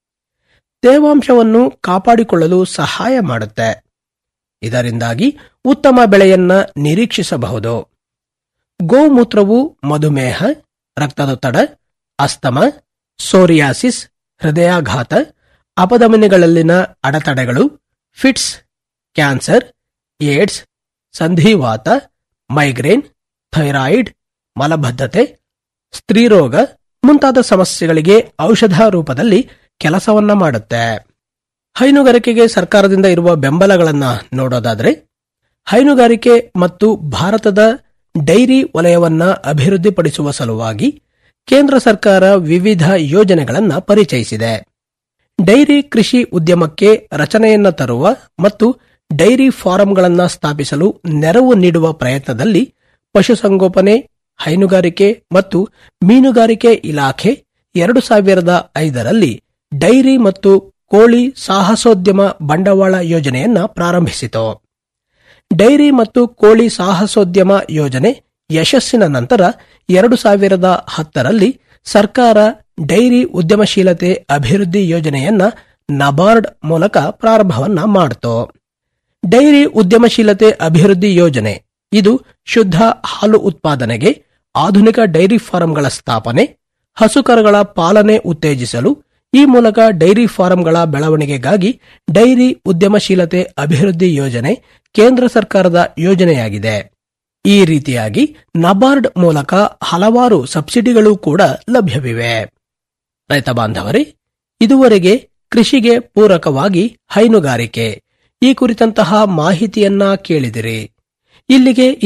Speaker 10: ತೇವಾಂಶವನ್ನು ಕಾಪಾಡಿಕೊಳ್ಳಲು ಸಹಾಯ ಮಾಡುತ್ತೆ ಇದರಿಂದಾಗಿ ಉತ್ತಮ ಬೆಳೆಯನ್ನ ನಿರೀಕ್ಷಿಸಬಹುದು ಗೋಮೂತ್ರವು ಮಧುಮೇಹ ರಕ್ತದೊತ್ತಡ ಅಸ್ತಮ ಸೋರಿಯಾಸಿಸ್ ಹೃದಯಾಘಾತ ಅಪಧಮನಿಗಳಲ್ಲಿನ ಅಡೆತಡೆಗಳು ಫಿಟ್ಸ್ ಕ್ಯಾನ್ಸರ್ ಏಡ್ಸ್ ಸಂಧಿವಾತ ಮೈಗ್ರೇನ್ ಥೈರಾಯಿಡ್ ಮಲಬದ್ಧತೆ ಸ್ತ್ರೀರೋಗ ಮುಂತಾದ ಸಮಸ್ಯೆಗಳಿಗೆ ಔಷಧ ರೂಪದಲ್ಲಿ ಕೆಲಸವನ್ನ ಮಾಡುತ್ತೆ ಹೈನುಗಾರಿಕೆಗೆ ಸರ್ಕಾರದಿಂದ ಇರುವ ಬೆಂಬಲಗಳನ್ನ ನೋಡೋದಾದ್ರೆ ಹೈನುಗಾರಿಕೆ ಮತ್ತು ಭಾರತದ ಡೈರಿ ವಲಯವನ್ನ ಅಭಿವೃದ್ಧಿಪಡಿಸುವ ಸಲುವಾಗಿ ಕೇಂದ್ರ ಸರ್ಕಾರ ವಿವಿಧ ಯೋಜನೆಗಳನ್ನ ಪರಿಚಯಿಸಿದೆ ಡೈರಿ ಕೃಷಿ ಉದ್ಯಮಕ್ಕೆ ರಚನೆಯನ್ನ ತರುವ ಮತ್ತು ಡೈರಿ ಫಾರಂಗಳನ್ನ ಸ್ಥಾಪಿಸಲು ನೆರವು ನೀಡುವ ಪ್ರಯತ್ನದಲ್ಲಿ ಪಶುಸಂಗೋಪನೆ ಹೈನುಗಾರಿಕೆ ಮತ್ತು ಮೀನುಗಾರಿಕೆ ಇಲಾಖೆ ಎರಡು ಸಾವಿರದ ಐದರಲ್ಲಿ ಡೈರಿ ಮತ್ತು ಕೋಳಿ ಸಾಹಸೋದ್ಯಮ ಬಂಡವಾಳ ಯೋಜನೆಯನ್ನ ಪ್ರಾರಂಭಿಸಿತು ಡೈರಿ ಮತ್ತು ಕೋಳಿ ಸಾಹಸೋದ್ಯಮ ಯೋಜನೆ ಯಶಸ್ಸಿನ ನಂತರ ಎರಡು ಸಾವಿರದ ಹತ್ತರಲ್ಲಿ ಸರ್ಕಾರ ಡೈರಿ ಉದ್ಯಮಶೀಲತೆ ಅಭಿವೃದ್ಧಿ ಯೋಜನೆಯನ್ನ ನಬಾರ್ಡ್ ಮೂಲಕ ಪ್ರಾರಂಭವನ್ನ ಮಾಡಿತು ಡೈರಿ ಉದ್ಯಮಶೀಲತೆ ಅಭಿವೃದ್ಧಿ ಯೋಜನೆ ಇದು ಶುದ್ಧ ಹಾಲು ಉತ್ಪಾದನೆಗೆ ಆಧುನಿಕ ಡೈರಿ ಫಾರಂಗಳ ಸ್ಥಾಪನೆ ಹಸುಕರುಗಳ ಪಾಲನೆ ಉತ್ತೇಜಿಸಲು ಈ ಮೂಲಕ ಡೈರಿ ಫಾರಂಗಳ ಬೆಳವಣಿಗೆಗಾಗಿ ಡೈರಿ ಉದ್ಯಮಶೀಲತೆ ಅಭಿವೃದ್ಧಿ ಯೋಜನೆ ಕೇಂದ್ರ ಸರ್ಕಾರದ ಯೋಜನೆಯಾಗಿದೆ ಈ ರೀತಿಯಾಗಿ ನಬಾರ್ಡ್ ಮೂಲಕ ಹಲವಾರು ಸಬ್ಸಿಡಿಗಳು ಕೂಡ ಲಭ್ಯವಿವೆ ರೈತ ಬಾಂಧವರೇ ಇದುವರೆಗೆ ಕೃಷಿಗೆ ಪೂರಕವಾಗಿ ಹೈನುಗಾರಿಕೆ ಈ ಕುರಿತಂತಹ ಮಾಹಿತಿಯನ್ನ ಕೇಳಿದಿರಿ ಇಲ್ಲಿಗೆ